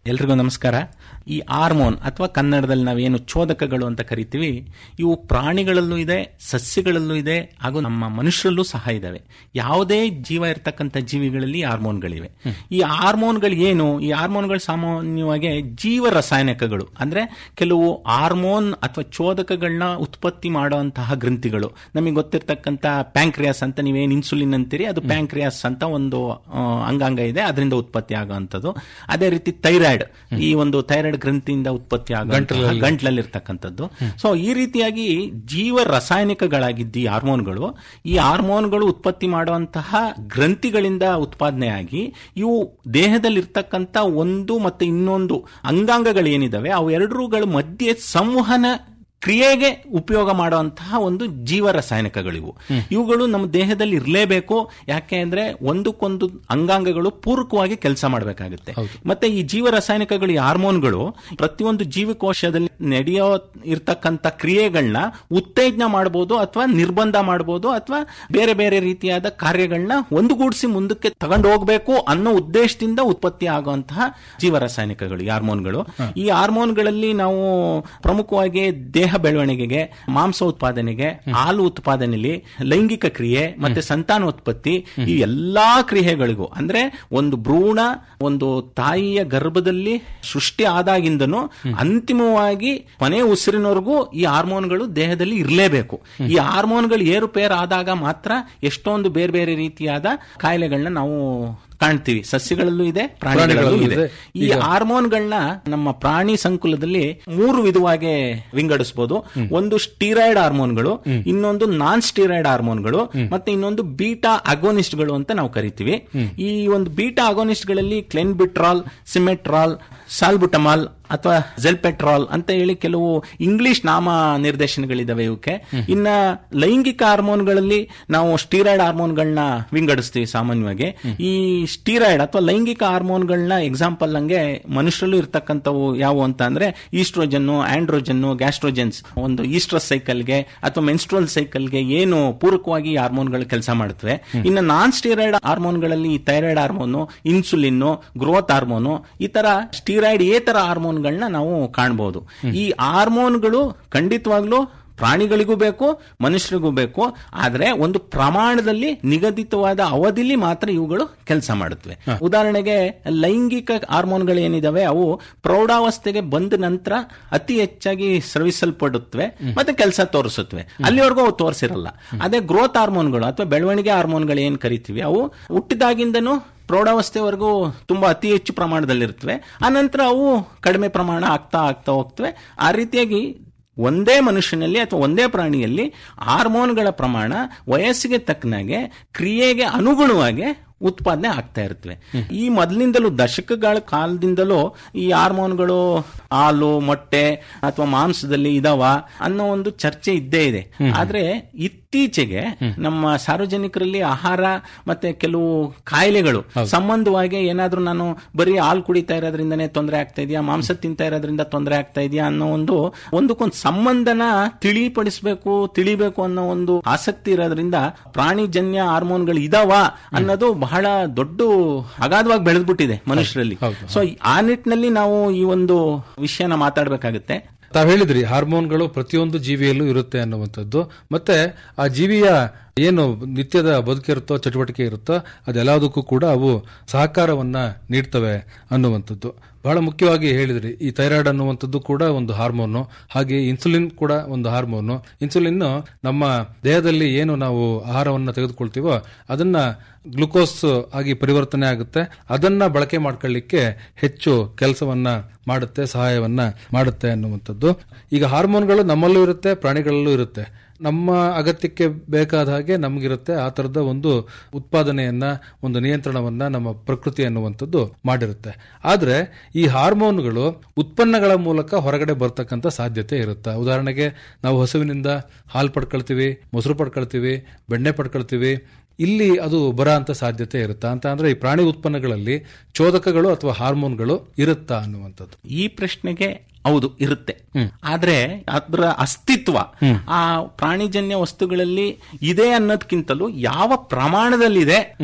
ಎಲ್ರಿಗೂ ನಮಸ್ಕಾರ ಈ ಹಾರ್ಮೋನ್ ಅಥವಾ ಕನ್ನಡದಲ್ಲಿ ನಾವೇನು ಚೋದಕಗಳು ಅಂತ ಕರಿತೀವಿ ಇವು ಪ್ರಾಣಿಗಳಲ್ಲೂ ಇದೆ ಸಸ್ಯಗಳಲ್ಲೂ ಇದೆ ಹಾಗೂ ನಮ್ಮ ಮನುಷ್ಯರಲ್ಲೂ ಸಹ ಇದಾವೆ ಯಾವುದೇ ಜೀವ ಇರತಕ್ಕಂಥ ಜೀವಿಗಳಲ್ಲಿ ಹಾರ್ಮೋನ್ಗಳಿವೆ ಈ ಹಾರ್ಮೋನ್ಗಳು ಏನು ಈ ಹಾರ್ಮೋನ್ಗಳು ಸಾಮಾನ್ಯವಾಗಿ ಜೀವ ರಾಸಾಯನಿಕಗಳು ಅಂದ್ರೆ ಕೆಲವು ಹಾರ್ಮೋನ್ ಅಥವಾ ಚೋದಕಗಳನ್ನ ಉತ್ಪತ್ತಿ ಮಾಡುವಂತಹ ಗ್ರಂಥಿಗಳು ನಮಗೆ ಗೊತ್ತಿರತಕ್ಕಂಥ ಪ್ಯಾಂಕ್ರಿಯಾಸ್ ಅಂತ ನೀವೇನು ಇನ್ಸುಲಿನ್ ಅಂತೀರಿ ಅದು ಪ್ಯಾಂಕ್ರಿಯಾಸ್ ಅಂತ ಒಂದು ಆ, ಅಂಗಾಂಗ ಇದೆ ಅದರಿಂದ ಉತ್ಪತ್ತಿ ಆಗುವಂಥದ್ದು ಅದೇ ರೀತಿ ಥೈರಾಯ್ಡ್ ಈ ಒಂದು ಥೈರಾಯ್ಡ್ ಗ್ರಂಥಿಯಿಂದ ಉತ್ಪತ್ತಿ ಆಗುವಂತಹ ಗಂಟಲಲ್ಲಿ. ಗಂಟ್ಲಲ್ಲಿ ಇರ್ತಕ್ಕಂಥದ್ದು ಸೊ ಈ ರೀತಿಯಾಗಿ ಜೀವ ರಾಸಾಯನಿಕಗಳಾಗಿದ್ದ ಈ ಹಾರ್ಮೋನ್ಗಳು ಈ ಹಾರ್ಮೋನ್ಗಳು ಉತ್ಪತ್ತಿ ಮಾಡುವಂತಹ ಗ್ರಂಥಿಗಳಿಂದ ಉತ್ಪಾದನೆಯಾಗಿ ಇವು ದೇಹದಲ್ಲಿರ್ತಕ್ಕಂಥ ಒಂದು ಮತ್ತೆ ಇನ್ನೊಂದು ಅಂಗಾಂಗಗಳು ಏನಿದಾವೆ ಅವು ಎರಡರುಗಳ ಮಧ್ಯೆ ಸಂವಹನ ಕ್ರಿಯೆಗೆ ಉಪಯೋಗ ಮಾಡುವಂತಹ ಒಂದು ಜೀವ ರಾಸಾಯನಿಕಗಳಿವು ಇವುಗಳು ನಮ್ಮ ದೇಹದಲ್ಲಿ ಇರಲೇಬೇಕು ಯಾಕೆ ಅಂದ್ರೆ ಒಂದಕ್ಕೊಂದು ಅಂಗಾಂಗಗಳು ಪೂರಕವಾಗಿ ಕೆಲಸ ಮಾಡಬೇಕಾಗುತ್ತೆ ಮತ್ತೆ ಈ ಜೀವ ರಾಸಾಯನಿಕಗಳು ಈ ಹಾರ್ಮೋನ್ಗಳು ಪ್ರತಿಯೊಂದು ಜೀವಕೋಶದಲ್ಲಿ ನಡೆಯೋ ಇರ್ತಕ್ಕಂಥ ಕ್ರಿಯೆಗಳನ್ನ ಉತ್ತೇಜನ ಮಾಡಬಹುದು ಅಥವಾ ನಿರ್ಬಂಧ ಮಾಡಬಹುದು ಅಥವಾ ಬೇರೆ ಬೇರೆ ರೀತಿಯಾದ ಕಾರ್ಯಗಳನ್ನ ಒಂದುಗೂಡಿಸಿ ಮುಂದಕ್ಕೆ ತಗೊಂಡು ಹೋಗ್ಬೇಕು ಅನ್ನೋ ಉದ್ದೇಶದಿಂದ ಉತ್ಪತ್ತಿ ಆಗುವಂತಹ ಜೀವ ರಾಸಾಯನಿಕಗಳು ಈ ಹಾರ್ಮೋನ್ಗಳು ಈ ಹಾರ್ಮೋನ್ಗಳಲ್ಲಿ ನಾವು ಪ್ರಮುಖವಾಗಿ ದೇಹ ಬೆಳವಣಿಗೆಗೆ ಮಾಂಸ ಉತ್ಪಾದನೆಗೆ ಹಾಲು ಉತ್ಪಾದನೆಯಲ್ಲಿ ಲೈಂಗಿಕ ಕ್ರಿಯೆ ಮತ್ತೆ ಸಂತಾನೋತ್ಪತ್ತಿ ಈ ಎಲ್ಲಾ ಕ್ರಿಯೆಗಳಿಗೂ ಅಂದ್ರೆ ಒಂದು ಭ್ರೂಣ ಒಂದು ತಾಯಿಯ ಗರ್ಭದಲ್ಲಿ ಸೃಷ್ಟಿ ಆದಾಗಿಂದನು ಅಂತಿಮವಾಗಿ ಕೊನೆ ಉಸಿರಿನವರೆಗೂ ಈ ಹಾರ್ಮೋನ್ಗಳು ದೇಹದಲ್ಲಿ ಇರಲೇಬೇಕು ಈ ಹಾರ್ಮೋನ್ಗಳು ಏರುಪೇರು ಆದಾಗ ಮಾತ್ರ ಎಷ್ಟೊಂದು ಬೇರೆ ಬೇರೆ ರೀತಿಯಾದ ಕಾಯಿಲೆಗಳನ್ನ ನಾವು ಕಾಣ್ತೀವಿ ಸಸ್ಯಗಳಲ್ಲೂ ಇದೆ ಪ್ರಾಣಿಗಳಲ್ಲೂ ಪ್ರಾಣಿಗಳಲ್ಲೂ ಇದೆ ಇದೆ. ಈ ಈಗ- ಹಾರ್ಮೋನ್ಗಳನ್ನ ನಮ್ಮ ಪ್ರಾಣಿ ಸಂಕುಲದಲ್ಲಿ ಮೂರು ವಿಧವಾಗಿ ವಿಂಗಡಿಸಬಹುದು ಒಂದು ಸ್ಟೀರಾಯ್ಡ್ ಹಾರ್ಮೋನ್ಗಳು ಇನ್ನೊಂದು ನಾನ್ ಸ್ಟೀರಾಯ್ಡ್ ಹಾರ್ಮೋನ್ಗಳು ಮತ್ತೆ ಇನ್ನೊಂದು ಬೀಟಾ ಅಗೋನಿಸ್ಟ್ಗಳು ಅಂತ ನಾವು ಕರಿತೀವಿ ಈ ಒಂದು ಬೀಟಾ ಅಗೋನಿಸ್ಟ್ಗಳಲ್ಲಿ ಕ್ಲೆನ್ಬಿಟ್ರಾಲ್ ಸಿಮೆಟ್ರಾಲ್ ಸಾಲ್ಬುಟಮಾಲ್ ಅಥವಾ ಜೆಲ್ಪೆಟ್ರಾಲ್ ಅಂತ ಹೇಳಿ ಕೆಲವು ಇಂಗ್ಲಿಷ್ ನಾಮ ನಿರ್ದೇಶನಗಳಿದಾವೆ ಇವಕ್ಕೆ ಇನ್ನ ಲೈಂಗಿಕ ಹಾರ್ಮೋನ್ಗಳಲ್ಲಿ ನಾವು ಸ್ಟೀರಾಯ್ಡ್ ಹಾರ್ಮೋನ್ಗಳನ್ನ ವಿಂಗಡಿಸ್ತೀವಿ ಸಾಮಾನ್ಯವಾಗಿ ಈ ಸ್ಟೀರಾಯ್ಡ್ ಅಥವಾ ಲೈಂಗಿಕ ಹಾರ್ಮೋನ್ಗಳನ್ನ ಎಕ್ಸಾಂಪಲ್ ಹಂಗೆ ಮನುಷ್ಯರಲ್ಲೂ ಇರ್ತಕ್ಕಂಥವು ಯಾವುವು ಅಂತ ಅಂದ್ರೆ ಈಸ್ಟ್ರೋಜನ್ನು ಆಂಡ್ರೋಜನ್ನು ಗ್ಯಾಸ್ಟ್ರೋಜೆನ್ಸ್ ಒಂದು ಈಸ್ಟ್ರಸ್ ಸೈಕಲ್ಗೆ ಅಥವಾ ಮೆನ್ಸ್ಟ್ರಲ್ ಸೈಕಲ್ಗೆ ಏನು ಪೂರಕವಾಗಿ ಈ ಹಾರ್ಮೋನ್ಗಳು ಕೆಲಸ ಮಾಡುತ್ತವೆ ಇನ್ನು ನಾನ್ ಸ್ಟೀರಾಯ್ಡ್ ಹಾರ್ಮೋನ್ಗಳಲ್ಲಿ ಈ thyroid hormone insulin growth hormone ಈ ತರ ಸ್ಟೀರಾಯ್ಡ್ ಏತರ ಹಾರ್ಮೋನ್ಗಳನ್ನ ನಾವು ಕಾಣಬಹುದು ಈ ಹಾರ್ಮೋನ್ಗಳು ಖಂಡಿತವಾಗ್ಲೂ ಪ್ರಾಣಿಗಳಿಗೂ ಬೇಕು ಮನುಷ್ಯರಿಗೂ ಬೇಕು ಆದ್ರೆ ಒಂದು ಪ್ರಮಾಣದಲ್ಲಿ ನಿಗದಿತವಾದ ಅವಧಿಲಿ ಮಾತ್ರ ಇವುಗಳು ಕೆಲಸ ಮಾಡುತ್ತವೆ ಉದಾಹರಣೆಗೆ ಲೈಂಗಿಕ ಹಾರ್ಮೋನ್ಗಳು ಏನಿದಾವೆ ಅವು ಪ್ರೌಢಾವಸ್ಥೆಗೆ ಬಂದ ನಂತರ ಅತಿ ಹೆಚ್ಚಾಗಿ ಸ್ರವಿಸಲ್ಪಡುತ್ತವೆ ಮತ್ತೆ ಕೆಲಸ ತೋರಿಸುತ್ತವೆ ಅಲ್ಲಿವರೆಗೂ ಅವು ತೋರಿಸಿರಲ್ಲ ಅದೇ ಗ್ರೋತ್ ಹಾರ್ಮೋನ್ಗಳು ಅಥವಾ ಬೆಳವಣಿಗೆ ಹಾರ್ಮೋನ್ಗಳು ಏನ್ ಕರಿತೀವಿ ಅವು ಹುಟ್ಟಿದಾಗಿಂದನೂ ಪ್ರೌಢಾವಸ್ಥೆವರೆಗೂ ತುಂಬಾ ಅತಿ ಹೆಚ್ಚು ಪ್ರಮಾಣದಲ್ಲಿರ್ತವೆ ಆನಂತರ ಅವು ಕಡಿಮೆ ಪ್ರಮಾಣ ಆಗ್ತಾ ಆಗ್ತಾ ಹೋಗ್ತವೆ ಆ ರೀತಿಯಾಗಿ ಒಂದೇ ಮನುಷ್ಯನಲ್ಲಿ ಅಥವಾ ಒಂದೇ ಪ್ರಾಣಿಯಲ್ಲಿ ಹಾರ್ಮೋನ್ಗಳ ಪ್ರಮಾಣ ವಯಸ್ಸಿಗೆ ತಕ್ಕನಾಗೆ ಕ್ರಿಯೆಗೆ ಅನುಗುಣವಾಗಿ ಉತ್ಪಾದನೆ ಆಗ್ತಾ ಇರ್ತವೆ ಈ ಮೊದಲಿಂದಲೂ ದಶಕಗಳ ಕಾಲದಿಂದಲೂ ಈ ಹಾರ್ಮೋನ್ಗಳು ಹಾಲು ಮೊಟ್ಟೆ ಅಥವಾ ಮಾಂಸದಲ್ಲಿ ಇದಾವ ಅನ್ನೋ ಒಂದು ಚರ್ಚೆ ಇದ್ದೇ ಇದೆ ಆದ್ರೆ ಇತ್ತೀಚೆಗೆ ನಮ್ಮ ಸಾರ್ವಜನಿಕರಲ್ಲಿ ಆಹಾರ ಮತ್ತೆ ಕೆಲವು ಕಾಯಿಲೆಗಳು ಸಂಬಂಧವಾಗಿ ಏನಾದ್ರೂ ನಾನು ಬರೀ ಹಾಲು ಕುಡಿತಾ ಇರೋದ್ರಿಂದನೇ ತೊಂದರೆ ಆಗ್ತಾ ಇದೆಯಾ ಮಾಂಸ ತಿಂತಾ ಇರೋದ್ರಿಂದ ತೊಂದರೆ ಆಗ್ತಾ ಇದೆಯಾ ಅನ್ನೋ ಒಂದು ಒಂದಕ್ಕೊಂದು ಸಂಬಂಧನ ತಿಳಿಪಡಿಸಬೇಕು ತಿಳಿಬೇಕು ಅನ್ನೋ ಒಂದು ಆಸಕ್ತಿ ಇರೋದ್ರಿಂದ ಪ್ರಾಣಿಜನ್ಯ ಹಾರ್ಮೋನ್ಗಳು ಇದಾವ ಅನ್ನೋದು ಬಹಳ ದೊಡ್ಡ ಅಗಾಧವಾಗಿ ಬೆಳೆದ್ಬಿಟ್ಟಿದೆ ಮನುಷ್ಯರಲ್ಲಿ ಸೊ ಆ ನಿಟ್ಟಿನಲ್ಲಿ ನಾವು ಈ ಒಂದು ವಿಷಯನ ಮಾತಾಡಬೇಕಾಗುತ್ತೆ ತಾವ್ ಹೇಳಿದ್ರಿ ಹಾರ್ಮೋನ್ಗಳು ಪ್ರತಿಯೊಂದು ಜೀವಿಯಲ್ಲೂ ಇರುತ್ತೆ ಅನ್ನುವಂಥದ್ದು ಮತ್ತೆ ಆ ಜೀವಿಯ ಏನು ನಿತ್ಯದ ಬದುಕಿರುತ್ತೋ ಚಟುವಟಿಕೆ ಇರುತ್ತೋ ಅದೆಲ್ಲದಕ್ಕೂ ಕೂಡ ಅವು ಸಹಕಾರವನ್ನ ನೀಡ್ತವೆ ಅನ್ನುವಂಥದ್ದು ಬಹಳ ಮುಖ್ಯವಾಗಿ ಹೇಳಿದ್ರಿ ಈ ಥೈರಾಯ್ಡ್ ಅನ್ನುವಂಥದ್ದು ಕೂಡ ಒಂದು ಹಾರ್ಮೋನು ಹಾಗೆ ಇನ್ಸುಲಿನ್ ಕೂಡ ಒಂದು ಹಾರ್ಮೋನು ಇನ್ಸುಲಿನ್ ನಮ್ಮ ದೇಹದಲ್ಲಿ ಏನು ನಾವು ಆಹಾರವನ್ನ ತೆಗೆದುಕೊಳ್ತೀವೋ ಅದನ್ನ ಗ್ಲುಕೋಸ್ ಆಗಿ ಪರಿವರ್ತನೆ ಆಗುತ್ತೆ ಅದನ್ನ ಬಳಕೆ ಮಾಡ್ಕೊಳ್ಳಿಕ್ಕೆ ಹೆಚ್ಚು ಕೆಲಸವನ್ನ ಮಾಡುತ್ತೆ ಸಹಾಯವನ್ನ ಮಾಡುತ್ತೆ ಅನ್ನುವಂಥದ್ದು ಈಗ ಹಾರ್ಮೋನ್ಗಳು ನಮ್ಮಲ್ಲೂ ಇರುತ್ತೆ ಪ್ರಾಣಿಗಳಲ್ಲೂ ಇರುತ್ತೆ ನಮ್ಮ ಅಗತ್ಯಕ್ಕೆ ಬೇಕಾದ ಹಾಗೆ ನಮಗಿರುತ್ತೆ ಆ ತರದ ಒಂದು ಉತ್ಪಾದನೆಯನ್ನ ಒಂದು ನಿಯಂತ್ರಣವನ್ನ ನಮ್ಮ ಪ್ರಕೃತಿ ಅನ್ನುವಂಥದ್ದು ಮಾಡಿರುತ್ತೆ ಆದ್ರೆ ಈ ಹಾರ್ಮೋನ್ಗಳು ಉತ್ಪನ್ನಗಳ ಮೂಲಕ ಹೊರಗಡೆ ಬರ್ತಕ್ಕಂಥ ಸಾಧ್ಯತೆ ಇರುತ್ತೆ ಉದಾಹರಣೆಗೆ ನಾವು ಹಸುವಿನಿಂದ ಹಾಲು ಪಡ್ಕೊಳ್ತೀವಿ ಮೊಸರು ಪಡ್ಕೊಳ್ತೀವಿ ಬೆಣ್ಣೆ ಪಡ್ಕೊಳ್ತೀವಿ ಇಲ್ಲಿ ಅದು ಬರ ಅಂತ ಸಾಧ್ಯತೆ ಇರುತ್ತಾ ಅಂತ ಅಂದ್ರೆ ಈ ಪ್ರಾಣಿ ಉತ್ಪನ್ನಗಳಲ್ಲಿ ಚೋದಕಗಳು ಅಥವಾ ಹಾರ್ಮೋನ್ಗಳು ಇರುತ್ತಾ ಅನ್ನುವಂಥದ್ದು ಈ ಪ್ರಶ್ನೆಗೆ ಹೌದು ಇರುತ್ತೆ ಆದ್ರೆ ಅದರ ಅಸ್ತಿತ್ವ ಆ ಪ್ರಾಣಿಜನ್ಯ ವಸ್ತುಗಳಲ್ಲಿ ಇದೆ ಅನ್ನೋದಕ್ಕಿಂತಲೂ ಯಾವ ಪ್ರಮಾಣದಲ್ಲಿದೆ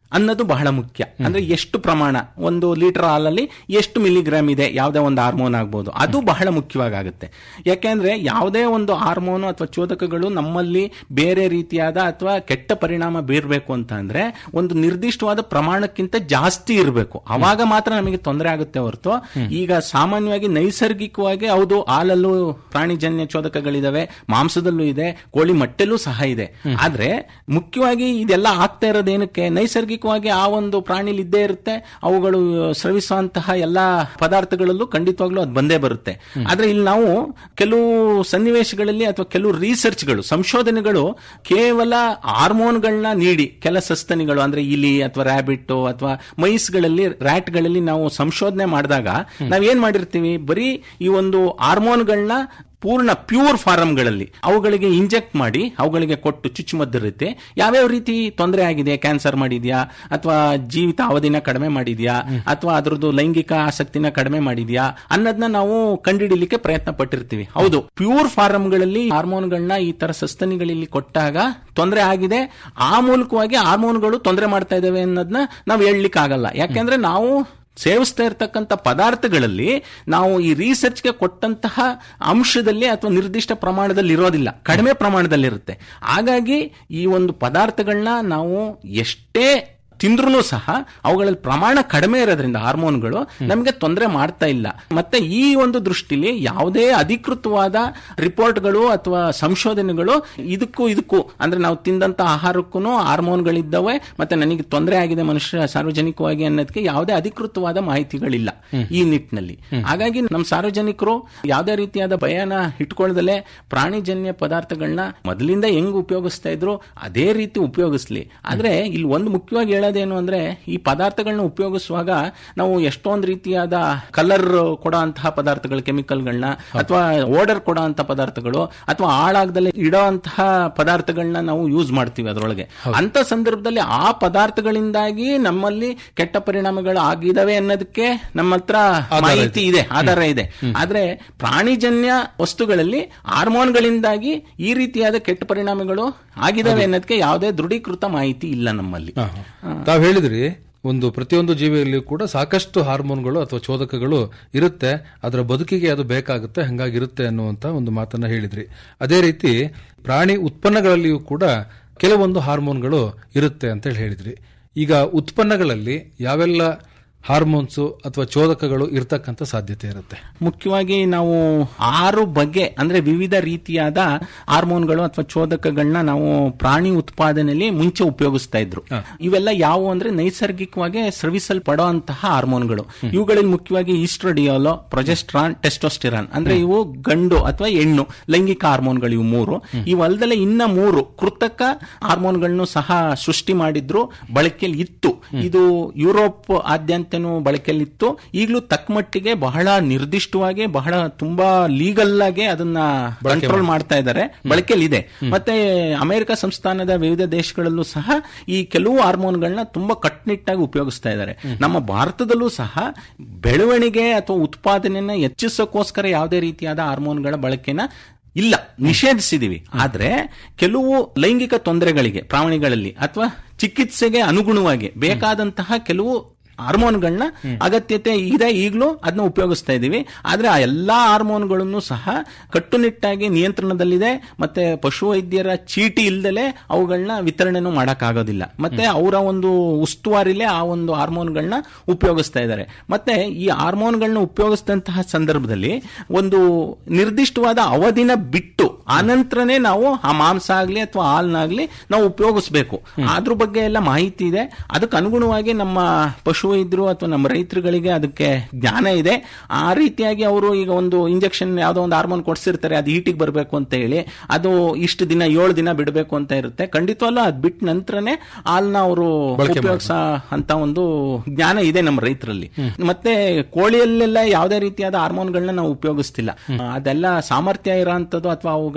ಅನ್ನೋದು ಬಹಳ ಮುಖ್ಯ ಅಂದ್ರೆ ಎಷ್ಟು ಪ್ರಮಾಣ ಒಂದು ಲೀಟರ್ ಹಾಲಲ್ಲಿ ಎಷ್ಟು ಮಿಲಿಗ್ರಾಮ್ ಇದೆ ಯಾವುದೇ ಒಂದು ಹಾರ್ಮೋನ್ ಆಗ್ಬೋದು ಅದು ಬಹಳ ಮುಖ್ಯವಾಗುತ್ತೆ ಯಾಕೆಂದ್ರೆ ಯಾವುದೇ ಒಂದು ಹಾರ್ಮೋನು ಅಥವಾ ಚೋದಕಗಳು ನಮ್ಮಲ್ಲಿ ಬೇರೆ ರೀತಿಯಾದ ಅಥವಾ ಕೆಟ್ಟ ಪರಿಣಾಮ ಬೀರಬೇಕು ಅಂತ ಅಂದ್ರೆ ಒಂದು ನಿರ್ದಿಷ್ಟವಾದ ಪ್ರಮಾಣಕ್ಕಿಂತ ಜಾಸ್ತಿ ಇರಬೇಕು ಅವಾಗ ಮಾತ್ರ ನಮಗೆ ತೊಂದರೆ ಆಗುತ್ತೆ ಹೊರತು ಈಗ ಸಾಮಾನ್ಯವಾಗಿ ನೈಸರ್ಗಿಕವಾಗಿ ಹೌದು ಹಾಲಲ್ಲೂ ಪ್ರಾಣಿಜನ್ಯ ಚೋದಕಗಳಿದಾವೆ ಮಾಂಸದಲ್ಲೂ ಇದೆ ಕೋಳಿ ಮೊಟ್ಟೆಲೂ ಸಹ ಇದೆ ಆದ್ರೆ ಮುಖ್ಯವಾಗಿ ಇದೆಲ್ಲ ಆಗ್ತಾ ಇರೋದೇನಕ್ಕೆ ನೈಸರ್ಗಿಕವಾಗಿ ಆ ಒಂದು ಪ್ರಾಣಿಲಿ ಇದ್ದೇ ಇರುತ್ತೆ ಅವುಗಳು ಸ್ರವಿಸುವಂತಹ ಎಲ್ಲಾ ಪದಾರ್ಥಗಳಲ್ಲೂ ಖಂಡಿತವಾಗ್ಲೂ ಅದು ಬಂದೇ ಬರುತ್ತೆ ಆದ್ರೆ ಇಲ್ಲಿ ನಾವು ಕೆಲವು ಸನ್ನಿವೇಶಗಳಲ್ಲಿ ಅಥವಾ ಕೆಲವು ರಿಸರ್ಚ್ಗಳು ಸಂಶೋಧನೆಗಳು ಕೇವಲ ಹಾರ್ಮೋನ್ಗಳನ್ನ ನೀಡಿ ಕೆಲ ಸಸ್ತನಿಗಳು ಅಂದ್ರೆ ಇಲಿ ಅಥವಾ ರ್ಯಾಬಿಟ್ ಅಥವಾ ಮೈಸ್ಗಳಲ್ಲಿ ರ್ಯಾಟ್ಗಳಲ್ಲಿ ನಾವು ಸಂಶೋಧನೆ ಮಾಡಿದಾಗ ನಾವೇನ್ ಮಾಡಿರ್ತೀವಿ ಬರೀ ಈ ಒಂದು ಹಾರ್ಮೋನ್ಗಳನ್ನ ಪೂರ್ಣ ಪ್ಯೂರ್ ಫಾರಂಗಳಲ್ಲಿ ಅವುಗಳಿಗೆ ಇಂಜೆಕ್ಟ್ ಮಾಡಿ ಅವುಗಳಿಗೆ ಕೊಟ್ಟು ಚುಚ್ಚುಮದ್ದು ರೀತಿ ಯಾವ್ಯಾವ ರೀತಿ ತೊಂದರೆ ಆಗಿದೆ ಕ್ಯಾನ್ಸರ್ ಮಾಡಿದ್ಯಾ ಅಥವಾ ಜೀವಿತ ಅವಧಿನ ಕಡಿಮೆ ಮಾಡಿದ್ಯಾ ಅಥವಾ ಅದ್ರದ್ದು ಲೈಂಗಿಕ ಆಸಕ್ತಿನ ಕಡಿಮೆ ಮಾಡಿದ್ಯಾ ಅನ್ನೋದನ್ನ ನಾವು ಕಂಡುಹಿಡಿಲಿಕ್ಕೆ ಪ್ರಯತ್ನ ಪಟ್ಟಿರ್ತೀವಿ ಹೌದು ಪ್ಯೂರ್ ಫಾರಂಗಳಲ್ಲಿ ಹಾರ್ಮೋನ್ಗಳನ್ನ ಈ ತರ ಸಸ್ತನಿಗಳಲ್ಲಿ ಕೊಟ್ಟಾಗ ತೊಂದರೆ ಆಗಿದೆ ಆ ಮೂಲಕವಾಗಿ ಹಾರ್ಮೋನ್ಗಳು ತೊಂದರೆ ಮಾಡ್ತಾ ಇದಾವೆ ಅನ್ನೋದನ್ನ ನಾವು ಹೇಳಲಿಕ್ಕೆ ಆಗಲ್ಲ ಯಾಕೆಂದ್ರೆ ನಾವು ಸೇವಿಸ್ತಾ ಇರತಕ್ಕಂಥ ಪದಾರ್ಥಗಳಲ್ಲಿ ನಾವು ಈ ರಿಸರ್ಚ್ಗೆ ಕೊಟ್ಟಂತಹ ಅಂಶದಲ್ಲಿ ಅಥವಾ ನಿರ್ದಿಷ್ಟ ಪ್ರಮಾಣದಲ್ಲಿ ಇರೋದಿಲ್ಲ ಕಡಿಮೆ ಪ್ರಮಾಣದಲ್ಲಿರುತ್ತೆ ಹಾಗಾಗಿ ಈ ಒಂದು ಪದಾರ್ಥಗಳನ್ನ ನಾವು ಎಷ್ಟೇ ತಿಂದ್ರೂ ಸಹ ಅವುಗಳಲ್ಲಿ ಪ್ರಮಾಣ ಕಡಿಮೆ ಇರೋದ್ರಿಂದ ಹಾರ್ಮೋನ್ಗಳು ನಮಗೆ ತೊಂದರೆ ಮಾಡ್ತಾ ಇಲ್ಲ ಮತ್ತೆ ಈ ಒಂದು ದೃಷ್ಟಿಲಿ ಯಾವುದೇ ಅಧಿಕೃತವಾದ ರಿಪೋರ್ಟ್ಗಳು ಅಥವಾ ಸಂಶೋಧನೆಗಳು ಇದಕ್ಕೂ ಇದಕ್ಕೂ ಅಂದ್ರೆ ನಾವು ತಿಂದಂತ ಆಹಾರಕ್ಕೂ ಹಾರ್ಮೋನ್ಗಳಿದ್ದಾವೆ ಮತ್ತೆ ನನಗೆ ತೊಂದರೆ ಆಗಿದೆ ಮನುಷ್ಯ ಸಾರ್ವಜನಿಕವಾಗಿ ಅನ್ನೋದಕ್ಕೆ ಯಾವುದೇ ಅಧಿಕೃತವಾದ ಮಾಹಿತಿಗಳಿಲ್ಲ ಈ ನಿಟ್ಟಿನಲ್ಲಿ ಹಾಗಾಗಿ ನಮ್ಮ ಸಾರ್ವಜನಿಕರು ಯಾವುದೇ ರೀತಿಯಾದ ಭಯನ ಇಟ್ಕೊಳ್ದಲೆ ಪ್ರಾಣಿಜನ್ಯ ಪದಾರ್ಥಗಳನ್ನ ಮೊದಲಿಂದ ಹೆಂಗ್ ಉಪಯೋಗಿಸ್ತಾ ಇದ್ರು ಅದೇ ರೀತಿ ಉಪಯೋಗಿಸ್ಲಿ ಆದ್ರೆ ಇಲ್ಲಿ ಒಂದು ಮುಖ್ಯವಾಗಿ ಹೇಳೋದೇನು ಅಂದ್ರೆ ಈ ಪದಾರ್ಥಗಳನ್ನ ಉಪಯೋಗಿಸುವಾಗ ನಾವು ಎಷ್ಟೊಂದು ರೀತಿಯಾದ ಕಲರ್ ಕೊಡೋ ಅಂತಹ ಪದಾರ್ಥಗಳು ಕೆಮಿಕಲ್ಗಳನ್ನ ಅಥವಾ ಓಡರ್ ಕೊಡೋ ಅಂತ ಪದಾರ್ಥಗಳು ಅಥವಾ ಹಾಳಾಗ್ದಲ್ಲೇ ಇಡೋ ಅಂತಹ ಪದಾರ್ಥಗಳನ್ನ ನಾವು ಯೂಸ್ ಮಾಡ್ತೀವಿ ಅದರೊಳಗೆ ಅಂತ ಸಂದರ್ಭದಲ್ಲಿ ಆ ಪದಾರ್ಥಗಳಿಂದಾಗಿ ನಮ್ಮಲ್ಲಿ ಕೆಟ್ಟ ಪರಿಣಾಮಗಳು ಆಗಿದಾವೆ ಅನ್ನೋದಕ್ಕೆ ನಮ್ಮ ಹತ್ರ ಮಾಹಿತಿ ಇದೆ ಆಧಾರ ಇದೆ ಆದ್ರೆ ಪ್ರಾಣಿಜನ್ಯ ವಸ್ತುಗಳಲ್ಲಿ ಹಾರ್ಮೋನ್ಗಳಿಂದಾಗಿ ಈ ರೀತಿಯಾದ ಕೆಟ್ಟ ಪರಿಣಾಮಗಳು ಆಗಿದಾವೆ ಅನ್ನೋದಕ್ಕೆ ಯಾವುದೇ ದೃಢೀಕೃತ ಮಾಹಿತಿ ಇಲ್ಲ ನಮ್ಮಲ್ಲಿ ತಾವ್ ಹೇಳಿದ್ರಿ ಒಂದು ಪ್ರತಿಯೊಂದು ಜೀವಿಯಲ್ಲಿಯೂ ಕೂಡ ಸಾಕಷ್ಟು ಹಾರ್ಮೋನ್ಗಳು ಅಥವಾ ಚೋದಕಗಳು ಇರುತ್ತೆ ಅದರ ಬದುಕಿಗೆ ಅದು ಬೇಕಾಗುತ್ತೆ ಹಂಗಾಗಿರುತ್ತೆ ಅನ್ನುವಂತ ಒಂದು ಮಾತನ್ನ ಹೇಳಿದ್ರಿ ಅದೇ ರೀತಿ ಪ್ರಾಣಿ ಉತ್ಪನ್ನಗಳಲ್ಲಿಯೂ ಕೂಡ ಕೆಲವೊಂದು ಹಾರ್ಮೋನ್ಗಳು ಇರುತ್ತೆ ಅಂತ ಹೇಳಿ ಹೇಳಿದ್ರಿ ಈಗ ಉತ್ಪನ್ನಗಳಲ್ಲಿ ಯಾವೆಲ್ಲ ಹಾರ್ಮೋನ್ಸ್ ಅಥವಾ ಚೋದಕಗಳು ಇರ್ತಕ್ಕಂಥ ಸಾಧ್ಯತೆ ಇರುತ್ತೆ ಮುಖ್ಯವಾಗಿ ನಾವು ಆರು ಬಗೆ ಅಂದ್ರೆ ವಿವಿಧ ರೀತಿಯಾದ ಹಾರ್ಮೋನ್ಗಳು ಅಥವಾ ಚೋದಕಗಳನ್ನ ನಾವು ಪ್ರಾಣಿ ಉತ್ಪಾದನೆಯಲ್ಲಿ ಮುಂಚೆ ಉಪಯೋಗಿಸ್ತಾ ಇದ್ರು ಇವೆಲ್ಲ ಯಾವುವು ಅಂದ್ರೆ ನೈಸರ್ಗಿಕವಾಗಿ ಸ್ರವಿಸಲ್ಪಡೋ ಅಂತಹ ಹಾರ್ಮೋನ್ಗಳು ಇವುಗಳಲ್ಲಿ ಮುಖ್ಯವಾಗಿ ಈಸ್ಟ್ರೋಡಿಯೋಲೋ ಪ್ರೊಜೆಸ್ಟ್ರಾನ್ ಟೆಸ್ಟೋಸ್ಟಿರಾನ್ ಅಂದ್ರೆ ಇವು ಗಂಡು ಅಥವಾ ಹೆಣ್ಣು ಲೈಂಗಿಕ ಹಾರ್ಮೋನ್ಗಳು ಇವು ಮೂರು ಇವಲ್ದಲೆ ಇನ್ನ ಮೂರು ಕೃತಕ ಹಾರ್ಮೋನ್ಗಳನ್ನು ಸಹ ಸೃಷ್ಟಿ ಮಾಡಿದ್ರು ಬಳಕೆಯಲ್ಲಿ ಇತ್ತು ಇದು ಯುರೋಪ್ ಆದ್ಯಂತ ಬಳಕೆಯಲ್ಲಿ ಇತ್ತು ಈಗಲೂ ತಕ್ಕ ಮಟ್ಟಿಗೆ ಬಹಳ ನಿರ್ದಿಷ್ಟವಾಗಿ ಬಹಳ ತುಂಬಾ ಲೀಗಲ್ ಆಗಿ ಅದನ್ನ ಕಂಟ್ರೋಲ್ ಮಾಡ್ತಾ ಇದ್ದಾರೆ ಬಳಕೆಯಲ್ಲಿ ಇದೆ ಮತ್ತೆ ಅಮೆರಿಕ ಸಂಸ್ಥಾನದ ವಿವಿಧ ದೇಶಗಳಲ್ಲೂ ಸಹ ಈ ಕೆಲವು ಹಾರ್ಮೋನ್ಗಳನ್ನ ತುಂಬಾ ಕಟ್ಟುನಿಟ್ಟಾಗಿ ಉಪಯೋಗಿಸ್ತಾ ಇದ್ದಾರೆ ನಮ್ಮ ಭಾರತದಲ್ಲೂ ಸಹ ಬೆಳವಣಿಗೆ ಅಥವಾ ಉತ್ಪಾದನೆಯನ್ನ ಹೆಚ್ಚಿಸೋಕೋಸ್ಕರ ಯಾವುದೇ ರೀತಿಯಾದ ಹಾರ್ಮೋನ್ಗಳ ಬಳಕೆನ ಇಲ್ಲ ನಿಷೇಧಿಸಿದೀವಿ ಆದ್ರೆ ಕೆಲವು ಲೈಂಗಿಕ ತೊಂದರೆಗಳಿಗೆ ಪ್ರಾಣಿಗಳಲ್ಲಿ ಅಥವಾ ಚಿಕಿತ್ಸೆಗೆ ಅನುಗುಣವಾಗಿ ಬೇಕಾದಂತಹ ಕೆಲವು ಹಾರ್ಮೋನ್ಗಳನ್ನ ಅಗತ್ಯತೆ ಇದೆ ಈಗಲೂ ಅದನ್ನ ಉಪಯೋಗಿಸ್ತಾ ಇದೀವಿ ಆದ್ರೆ ಆ ಎಲ್ಲಾ ಹಾರ್ಮೋನ್ಗಳನ್ನು ಸಹ ಕಟ್ಟುನಿಟ್ಟಾಗಿ ನಿಯಂತ್ರಣದಲ್ಲಿದೆ ಮತ್ತೆ ಪಶುವೈದ್ಯರ ಚೀಟಿ ಇಲ್ದಲೆ ಅವುಗಳನ್ನ ವಿತರಣೆನೂ ಮಾಡಕ್ಕಾಗೋದಿಲ್ಲ ಮತ್ತೆ ಅವರ ಒಂದು ಉಸ್ತುವಾರಿಲೇ ಆ ಒಂದು ಹಾರ್ಮೋನ್ಗಳನ್ನ ಉಪಯೋಗಿಸ್ತಾ ಇದ್ದಾರೆ ಮತ್ತೆ ಈ ಹಾರ್ಮೋನ್ಗಳನ್ನ ಉಪಯೋಗಿಸಿದಂತಹ ಸಂದರ್ಭದಲ್ಲಿ ಒಂದು ನಿರ್ದಿಷ್ಟವಾದ ಅವಧಿನ ಬಿಟ್ಟು ಆನಂತರನೇ ನಾವು ಆ ಮಾಂಸ ಆಗ್ಲಿ ಅಥವಾ ಹಾಲ್ನಾಗ್ಲಿ ನಾವು ಉಪಯೋಗಿಸ್ಬೇಕು ಅದ್ರ ಬಗ್ಗೆ ಎಲ್ಲ ಮಾಹಿತಿ ಇದೆ ಅದಕ್ಕೆ ಅನುಗುಣವಾಗಿ ನಮ್ಮ ಪಶುವೈದ್ಯರು ಅಥವಾ ನಮ್ಮ ರೈತರುಗಳಿಗೆ ಅದಕ್ಕೆ ಜ್ಞಾನ ಇದೆ ಆ ರೀತಿಯಾಗಿ ಅವರು ಈಗ ಒಂದು ಇಂಜೆಕ್ಷನ್ ಯಾವುದೋ ಒಂದು ಹಾರ್ಮೋನ್ ಕೊಡ್ಸಿರ್ತಾರೆ ಅದು ಹೀಟಿಗೆ ಬರಬೇಕು ಅಂತ ಹೇಳಿ ಅದು ಇಷ್ಟು ದಿನ ಏಳು ದಿನ ಬಿಡಬೇಕು ಅಂತ ಇರುತ್ತೆ ಖಂಡಿತವಲ್ಲ ಅದ್ ಬಿಟ್ಟ ನಂತರನೇ ಹಾಲ್ನ ಅವರು ಉಪಯೋಗಿಸ ಅಂತ ಒಂದು ಜ್ಞಾನ ಇದೆ ನಮ್ಮ ರೈತರಲ್ಲಿ ಮತ್ತೆ ಕೋಳಿಯಲ್ಲೆಲ್ಲ ಯಾವುದೇ ರೀತಿಯಾದ ಹಾರ್ಮೋನ್ಗಳನ್ನ ನಾವು ಉಪಯೋಗಿಸ್ತಿಲ್ಲ ಅದೆಲ್ಲ ಸಾಮರ್ಥ್ಯ ಇರೋಂಥದ್ದು ಅಥವಾ ಅವುಗಳ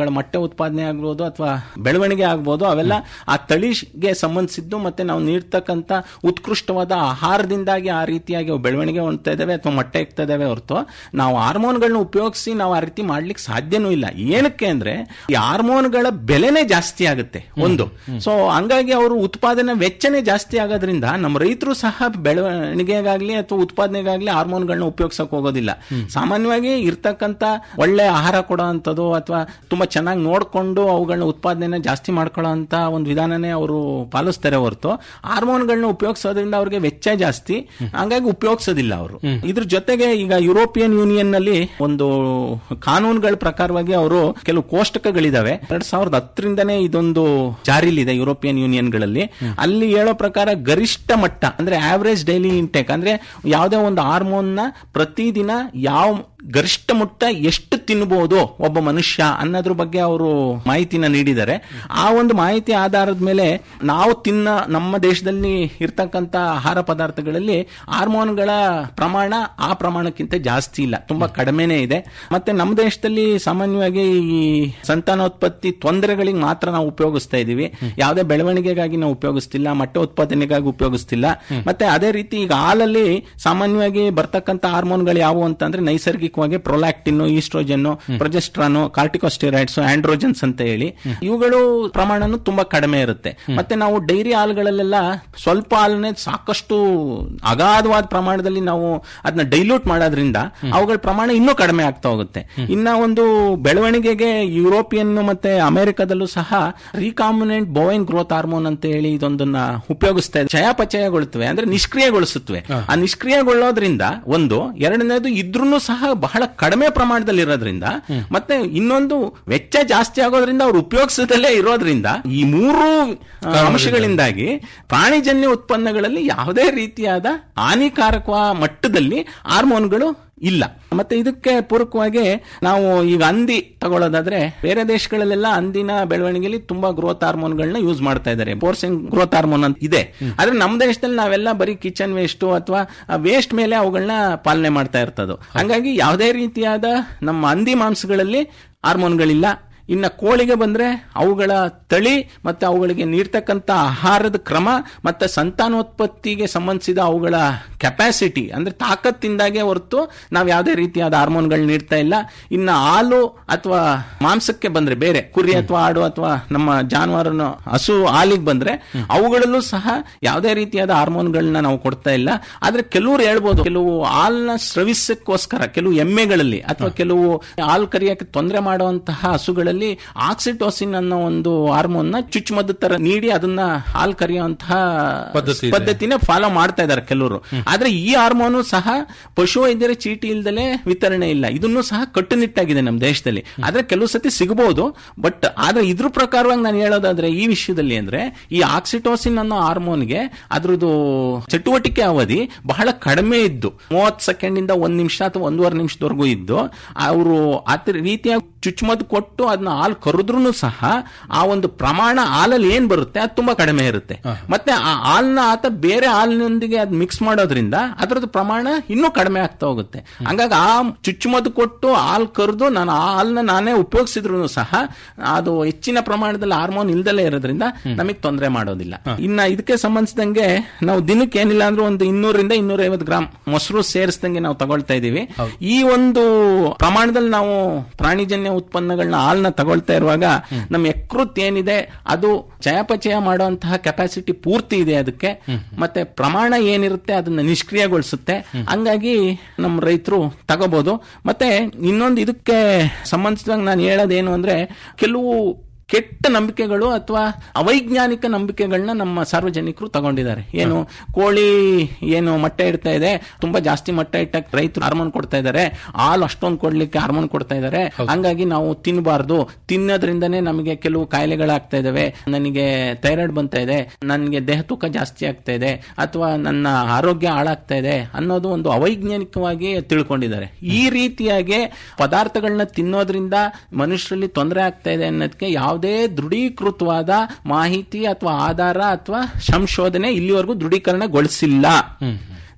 ಅವುಗಳ ಮೊಟ್ಟೆ ಉತ್ಪಾದನೆ ಆಗ್ಬೋದು ಅಥವಾ ಬೆಳವಣಿಗೆ ಆಗ್ಬೋದು ಅವೆಲ್ಲ ಆ ತಳಿಗೆ ಸಂಬಂಧಿಸಿದ್ದು ಮತ್ತೆ ನಾವು ನೀಡ್ತಕ್ಕಂಥ ಉತ್ಕೃಷ್ಟವಾದ ಆಹಾರದಿಂದಾಗಿ ಆ ರೀತಿಯಾಗಿ ಅವು ಬೆಳವಣಿಗೆ ಹೊಂದ್ತಾ ಇದಾವೆ ಅಥವಾ ಮೊಟ್ಟೆ ಇಕ್ತಾ ಇದಾವೆ ಹೊರತು ನಾವು ಹಾರ್ಮೋನ್ಗಳನ್ನ ಉಪಯೋಗಿಸಿ ನಾವು ಆ ರೀತಿ ಮಾಡ್ಲಿಕ್ಕೆ ಸಾಧ್ಯನೂ ಇಲ್ಲ ಏನಕ್ಕೆ ಅಂದ್ರೆ ಈ ಹಾರ್ಮೋನ್ಗಳ ಬೆಲೆನೇ ಜಾಸ್ತಿ ಆಗುತ್ತೆ ಒಂದು ಸೊ ಹಂಗಾಗಿ ಅವರು ಉತ್ಪಾದನೆ ವೆಚ್ಚನೇ ಜಾಸ್ತಿ ಆಗೋದ್ರಿಂದ ನಮ್ಮ ರೈತರು ಸಹ ಬೆಳವಣಿಗೆಗಾಗ್ಲಿ ಅಥವಾ ಉತ್ಪಾದನೆಗಾಗ್ಲಿ ಹಾರ್ಮೋನ್ಗಳನ್ನ ಉಪಯೋಗಿಸಕ್ ಹೋಗೋದಿಲ್ಲ ಸಾಮಾನ್ಯವಾಗಿ ಇರ್ತಕ್ಕಂತ ಒಳ್ಳೆ ಆಹಾರ ಕೊಡೋ ಅಂಥದ್ದು ಅಥವಾ ತುಂಬಾ ಚೆನ್ನಾಗಿ ನೋಡ್ಕೊಂಡು ಅವುಗಳನ್ನ ಉತ್ಪಾದನೆನ ಜಾಸ್ತಿ ಮಾಡ್ಕೊಳ್ಳೋ ಅಂತ ಒಂದು ವಿಧಾನನೇ ಅವರು ಪಾಲಿಸ್ತಾರೆ ಹೊರತು ಹಾರ್ಮೋನ್ಗಳನ್ನ ಉಪಯೋಗಿಸೋದ್ರಿಂದ ಅವ್ರಿಗೆ ವೆಚ್ಚ ಜಾಸ್ತಿ ಹಂಗಾಗಿ ಉಪಯೋಗಿಸೋದಿಲ್ಲ ಅವರು ಇದ್ರ ಜೊತೆಗೆ ಈಗ ಯುರೋಪಿಯನ್ ಯೂನಿಯನ್ ನಲ್ಲಿ ಒಂದು ಕಾನೂನುಗಳ ಪ್ರಕಾರವಾಗಿ ಅವರು ಕೆಲವು ಕೋಷ್ಟಕಗಳಿದಾವೆ ಎರಡ್ ಸಾವಿರದ ಹತ್ತರಿಂದನೇ ಇದೊಂದು ಜಾರಿಲಿದೆ ಯುರೋಪಿಯನ್ ಯೂನಿಯನ್ ಗಳಲ್ಲಿ ಅಲ್ಲಿ ಹೇಳೋ ಪ್ರಕಾರ ಗರಿಷ್ಠ ಮಟ್ಟ ಅಂದ್ರೆ ಆವರೇಜ್ ಡೈಲಿ ಇಂಟೇಕ್ ಅಂದ್ರೆ ಯಾವುದೇ ಒಂದು ಹಾರ್ಮೋನ್ ನ ಪ್ರತಿದಿನ ಯಾವ ಗರಿಷ್ಠ ಮಟ್ಟ ಎಷ್ಟು ತಿನ್ಬಹುದು ಒಬ್ಬ ಮನುಷ್ಯ ಅನ್ನೋದ್ರ ಬಗ್ಗೆ ಅವರು ಮಾಹಿತಿನ ನೀಡಿದ್ದಾರೆ ಆ ಒಂದು ಮಾಹಿತಿ ಆಧಾರದ ಮೇಲೆ ನಾವು ತಿನ್ನ ನಮ್ಮ ದೇಶದಲ್ಲಿ ಇರ್ತಕ್ಕಂಥ ಆಹಾರ ಪದಾರ್ಥಗಳಲ್ಲಿ ಹಾರ್ಮೋನ್ಗಳ ಪ್ರಮಾಣ ಆ ಪ್ರಮಾಣಕ್ಕಿಂತ ಜಾಸ್ತಿ ಇಲ್ಲ ತುಂಬಾ ಕಡಿಮೆನೇ ಇದೆ ಮತ್ತೆ ನಮ್ಮ ದೇಶದಲ್ಲಿ ಸಾಮಾನ್ಯವಾಗಿ ಈ ಸಂತಾನೋತ್ಪತ್ತಿ ತೊಂದರೆಗಳಿಗೆ ಮಾತ್ರ ನಾವು ಉಪಯೋಗಿಸ್ತಾ ಇದೀವಿ ಯಾವುದೇ ಬೆಳವಣಿಗೆಗಾಗಿ ನಾವು ಉಪಯೋಗಿಸ್ತಿಲ್ಲ ಮೊಟ್ಟೆ ಉತ್ಪಾದನೆಗಾಗಿ ಉಪಯೋಗಿಸ್ತಿಲ್ಲ ಮತ್ತೆ ಅದೇ ರೀತಿ ಈಗ ಹಾಲಲ್ಲಿ ಸಾಮಾನ್ಯವಾಗಿ ಬರ್ತಕ್ಕಂಥ ಹಾರ್ಮೋನ್ಗಳು ಯಾವುವು ಅಂತಂದ್ರೆ ನೈಸರ್ಗಿಕವಾಗಿ prolactin oestrogen progesterone corticosteroids androgens ಅಂತ ಹೇಳಿ ಇವುಗಳು ಪ್ರಮಾಣನು ತುಂಬಾ ಕಡಿಮೆ ಇರುತ್ತೆ ಮತ್ತೆ ನಾವು ಡೈರಿ ಹಾಲುಗಳಲ್ಲೆಲ್ಲ ಸ್ವಲ್ಪ ಹಾಲನ್ನೇ ಸಾಕಷ್ಟು ಅಗಾಧವಾದ ಪ್ರಮಾಣದಲ್ಲಿ ನಾವು ಅದನ್ನ ಡೈಲ್ಯೂಟ್ ಮಾಡೋದ್ರಿಂದ ಅವುಗಳ ಪ್ರಮಾಣ ಇನ್ನೂ ಕಡಿಮೆ ಆಗ್ತಾ ಹೋಗುತ್ತೆ ಇನ್ನ ಒಂದು ಬೆಳವಣಿಗೆಗೆ ಯುರೋಪಿಯನ್ ಮತ್ತೆ ಅಮೆರಿಕದಲ್ಲೂ ಸಹ ರೀಕಾಮಿನೆಂಟ್ ಬೋವೈನ್ ಗ್ರೋತ್ ಹಾರ್ಮೋನ್ ಅಂತ ಹೇಳಿ ಇದೊಂದನ್ನ ಉಪಯೋಗಿಸ್ತಾ ಇದೆ ಚಯಾಪಚಯಗೊಳ್ತವೆ ಅಂದ್ರೆ ನಿಷ್ಕ್ರಿಯಗೊಳಿಸುತ್ತವೆ ಆ ನಿಷ್ಕ್ರಿಯಗೊಳ್ಳೋದ್ರಿಂದ ಒಂದು ಎರಡನೇದು ಇದ್ರೂ ಸಹ ಬಹಳ ಕಡಿಮೆ ಪ್ರಮಾಣದಲ್ಲಿ ಇರೋದ್ರಿಂದ ಮತ್ತೆ ಇನ್ನೊಂದು ವೆಚ್ಚ ಜಾಸ್ತಿ ಆಗೋದ್ರಿಂದ ಅವ್ರು ಉಪಯೋಗಿಸದಲ್ಲೇ ಇರೋದ್ರಿಂದ ಈ ಮೂರು ಆ, ಅಂಶಗಳಿಂದಾಗಿ ಪ್ರಾಣಿಜನ್ಯ ಉತ್ಪನ್ನಗಳಲ್ಲಿ ಯಾವುದೇ ರೀತಿಯಾದ ಹಾನಿಕಾರಕ ಮಟ್ಟದಲ್ಲಿ ಹಾರ್ಮೋನ್ಗಳು ಇಲ್ಲ ಮತ್ತೆ ಇದಕ್ಕೆ ಪೂರಕವಾಗಿ ನಾವು ಈಗ ಹಂದಿ ತಗೊಳ್ಳೋದಾದ್ರೆ ಬೇರೆ ದೇಶಗಳಲ್ಲೆಲ್ಲ ಹಂದಿನ ಬೆಳವಣಿಗೆಯಲ್ಲಿ ತುಂಬಾ ಗ್ರೋತ್ ಹಾರ್ಮೋನ್ಗಳನ್ನ ಯೂಸ್ ಮಾಡ್ತಾ ಇದ್ದಾರೆ ಪೋರ್ಸಿಂಗ್ ಗ್ರೋತ್ ಹಾರ್ಮೋನ್ ಅಂತ ಇದೆ ಆದ್ರೆ ನಮ್ಮ ದೇಶದಲ್ಲಿ ನಾವೆಲ್ಲ ಬರೀ ಕಿಚನ್ ವೇಸ್ಟ್ ಅಥವಾ ವೇಸ್ಟ್ ಮೇಲೆ ಅವುಗಳನ್ನ ಪಾಲನೆ ಮಾಡ್ತಾ ಇರ್ತದ್ದು ಹಂಗಾಗಿ ಯಾವುದೇ ರೀತಿಯಾದ ನಮ್ಮ ಹಂದಿ ಮಾಂಸಗಳಲ್ಲಿ ಹಾರ್ಮೋನ್ಗಳಿಲ್ಲ ಇನ್ನ ಕೋಳಿಗೆ ಬಂದ್ರೆ ಅವುಗಳ ತಳಿ ಮತ್ತೆ ಅವುಗಳಿಗೆ ನೀಡ್ತಕ್ಕಂಥ ಆಹಾರದ ಕ್ರಮ ಮತ್ತೆ ಸಂತಾನೋತ್ಪತ್ತಿಗೆ ಸಂಬಂಧಿಸಿದ ಅವುಗಳ ಕೆಪಾಸಿಟಿ ಅಂದ್ರೆ ತಾಕತ್ತಿಂದಾಗೆ ಹೊರತು ನಾವು ಯಾವುದೇ ರೀತಿಯಾದ ಹಾರ್ಮೋನ್ಗಳು ನೀಡ್ತಾ ಇಲ್ಲ ಇನ್ನ ಹಾಲು ಅಥವಾ ಮಾಂಸಕ್ಕೆ ಬಂದ್ರೆ ಬೇರೆ ಕುರಿ ಅಥವಾ ಆಡು ಅಥವಾ ನಮ್ಮ ಜಾನುವಾರನ ಹಸು ಹಾಲಿಗೆ ಬಂದ್ರೆ ಅವುಗಳಲ್ಲೂ ಸಹ ಯಾವುದೇ ರೀತಿಯಾದ ಹಾರ್ಮೋನ್ಗಳನ್ನ ನಾವು ಕೊಡ್ತಾ ಇಲ್ಲ ಆದ್ರೆ ಕೆಲವರು ಹೇಳ್ಬೋದು ಕೆಲವು ಹಾಲ್ನ ಸ್ರವಿಸಕ್ಕೋಸ್ಕರ ಕೆಲವು ಎಮ್ಮೆಗಳಲ್ಲಿ ಅಥವಾ ಕೆಲವು ಹಾಲು ಕರಿಯಕ್ಕೆ ತೊಂದರೆ ಮಾಡುವಂತಹ ಹಸುಗಳಲ್ಲಿ ಆಕ್ಸಿಟೋಸಿನ್ ಅನ್ನೋ ಒಂದು ಹಾರ್ಮೋನ್ ನ ಚುಚ್ಚುಮದ್ದು ತರ ನೀಡಿ ಅದನ್ನ ಹಾಲು ಕರೆಯುವಂತಹ ಪದ್ಧತಿ ಇದೆ. ಪದ್ಧತಿನೇ ಫಾಲೋ ಮಾಡ್ತಾ ಇದ್ದಾರೆ ಕೆಲವರು ಆದ್ರೆ ಈ ಹಾರ್ಮೋನು ಸಹ ಪಶು ವೈದ್ಯರ ಚೀಟಿ ಇಲ್ದಲೆ ವಿತರಣೆ ಇಲ್ಲ ಇದನ್ನು ಸಹ ಕಟ್ಟುನಿಟ್ಟಾಗಿದೆ ನಮ್ಮ ದೇಶದಲ್ಲಿ ಆದ್ರೆ ಕೆಲವು ಸತಿ ಸಿಗಬಹುದು ಬಟ್ ಆದ್ರೆ ಇದ್ರ ಪ್ರಕಾರವಾಗಿ ನಾನು ಹೇಳೋದಾದ್ರೆ ಈ ವಿಷಯದಲ್ಲಿ ಅಂದ್ರೆ ಈ ಆಕ್ಸಿಟೋಸಿನ್ ಅನ್ನೋ ಹಾರ್ಮೋನ್ಗೆ ಅದ್ರದ್ದು ಚಟುವಟಿಕೆ ಅವಧಿ ಬಹಳ ಕಡಿಮೆ ಇದ್ದು ಮೂವತ್ ಸೆಕೆಂಡ್ ಇಂದ ಒಂದ್ ನಿಮಿಷ ಅಥವಾ ಒಂದೂವರೆ ನಿಮಿಷದವರೆಗೂ ಇದ್ದು ಅವರು ಅದ್ರ ರೀತಿಯಾಗಿ ಚುಚ್ಚುಮದ್ದು ಕೊಟ್ಟು ಅದನ್ನ ಹಾಲು ಕರೆದ್ರೂ ಸಹ ಆ ಒಂದು ಪ್ರಮಾಣ ಹಾಲಲ್ಲಿ ಏನ್ ಬರುತ್ತೆ ಅದು ತುಂಬಾ ಕಡಿಮೆ ಇರುತ್ತೆ ಮತ್ತೆ ಆ ಹಾಲ್ನ ಆತ ಬೇರೆ ಹಾಲಿನೊಂದಿಗೆ ಅದ್ ಮಿಕ್ಸ್ ಮಾಡೋದ್ರಿಂದ ಅದರದ್ದು ಪ್ರಮಾಣ ಇನ್ನೂ ಕಡಿಮೆ ಆಗ್ತಾ ಹೋಗುತ್ತೆ ಹಂಗಾಗಿ ಆ ಚುಚ್ಚುಮದ್ದು ಕೊಟ್ಟು ಹಾಲು ಕರೆದು ನಾನು ಆ ಹಾಲ್ನ ನಾನೇ ಉಪಯೋಗಿಸಿದ್ರು ಸಹ ಅದು ಹೆಚ್ಚಿನ ಪ್ರಮಾಣದಲ್ಲಿ ಹಾರ್ಮೋನ್ ಇಲ್ದಲೇ ಇರೋದ್ರಿಂದ ನಮಗೆ ತೊಂದರೆ ಮಾಡೋದಿಲ್ಲ ಇನ್ನ ಇದಕ್ಕೆ ಸಂಬಂಧಿಸಿದಂಗೆ ನಾವು ದಿನಕ್ಕೆ ಏನಿಲ್ಲ ಅಂದ್ರೆ ಒಂದು ಇನ್ನೂರಿಂದ ಇನ್ನೂರ ಐವತ್ತು ಗ್ರಾಮ್ ಮೊಸರು ಸೇರಿಸಿದಂಗೆ ನಾವು ತಗೊಳ್ತಾ ಇದೀವಿ ಈ ಒಂದು ಪ್ರಮಾಣದಲ್ಲಿ ನಾವು ಪ್ರಾಣಿಜನ್ಯ ಉತ್ಪನ್ನಗಳನ್ನ ಹಾಲ್ನ ತಗೊಳ್ತಾ ಇರುವಾಗ ನಮ್ಮ ಯಕೃತ್ ಏನಿದೆ ಅದು ಚಯಾಪಚಯ ಮಾಡುವಂತಹ ಕೆಪಾಸಿಟಿ ಪೂರ್ತಿ ಇದೆ ಅದಕ್ಕೆ ಮತ್ತೆ ಪ್ರಮಾಣ ಏನಿರುತ್ತೆ ಅದನ್ನ ನಿಷ್ಕ್ರಿಯಗೊಳಿಸುತ್ತೆ ಹಂಗಾಗಿ ನಮ್ಮ ರೈತರು ತಗೋಬಹುದು ಮತ್ತೆ ಇನ್ನೊಂದು ಇದಕ್ಕೆ ಸಂಬಂಧಿಸಿದಂಗೆ ನಾನು ಹೇಳೋದೇನು ಅಂದ್ರೆ ಕೆಲವು ಕೆಟ್ಟ ನಂಬಿಕೆಗಳು ಅಥವಾ ಅವೈಜ್ಞಾನಿಕ ನಂಬಿಕೆಗಳನ್ನ ನಮ್ಮ ಸಾರ್ವಜನಿಕರು ತಗೊಂಡಿದ್ದಾರೆ ಏನು ಕೋಳಿ ಏನು ಮೊಟ್ಟೆ ಇಡ್ತಾ ಇದೆ ತುಂಬಾ ಜಾಸ್ತಿ ಮೊಟ್ಟೆ ಇಟ್ಟಕ್ಕೆ ರೈತರು ಹಾರ್ಮೋನ್ ಕೊಡ್ತಾ ಇದ್ದಾರೆ ಹಾಲು ಅಷ್ಟೊಂದು ಕೊಡ್ಲಿಕ್ಕೆ ಹಾರ್ಮೋನ್ ಕೊಡ್ತಾ ಇದ್ದಾರೆ ಹಂಗಾಗಿ ನಾವು ತಿನ್ನಬಾರ್ದು ತಿನ್ನೋದ್ರಿಂದನೇ ನಮಗೆ ಕೆಲವು ಕಾಯಿಲೆಗಳಾಗ್ತಾ ಇದಾವೆ ನನಗೆ ಥೈರಾಯ್ಡ್ ಬಂತಾ ಇದೆ ನನಗೆ ದೇಹ ತೂಕ ಜಾಸ್ತಿ ಆಗ್ತಾ ಇದೆ ಅಥವಾ ನನ್ನ ಆರೋಗ್ಯ ಹಾಳಾಗ್ತಾ ಇದೆ ಅನ್ನೋದು ಒಂದು ಅವೈಜ್ಞಾನಿಕವಾಗಿ ತಿಳ್ಕೊಂಡಿದ್ದಾರೆ ಈ ರೀತಿಯಾಗಿ ಪದಾರ್ಥಗಳನ್ನ ತಿನ್ನೋದ್ರಿಂದ ಮನುಷ್ಯರಲ್ಲಿ ತೊಂದರೆ ಆಗ್ತಾ ಇದೆ ಅನ್ನೋದಕ್ಕೆ ಯಾವುದೇ ದೃಢೀಕೃತವಾದ ಮಾಹಿತಿ ಅಥವಾ ಆಧಾರ ಅಥವಾ ಸಂಶೋಧನೆ ಇಲ್ಲಿವರೆಗೂ ದೃಢೀಕರಣಗೊಳಿಸಿಲ್ಲ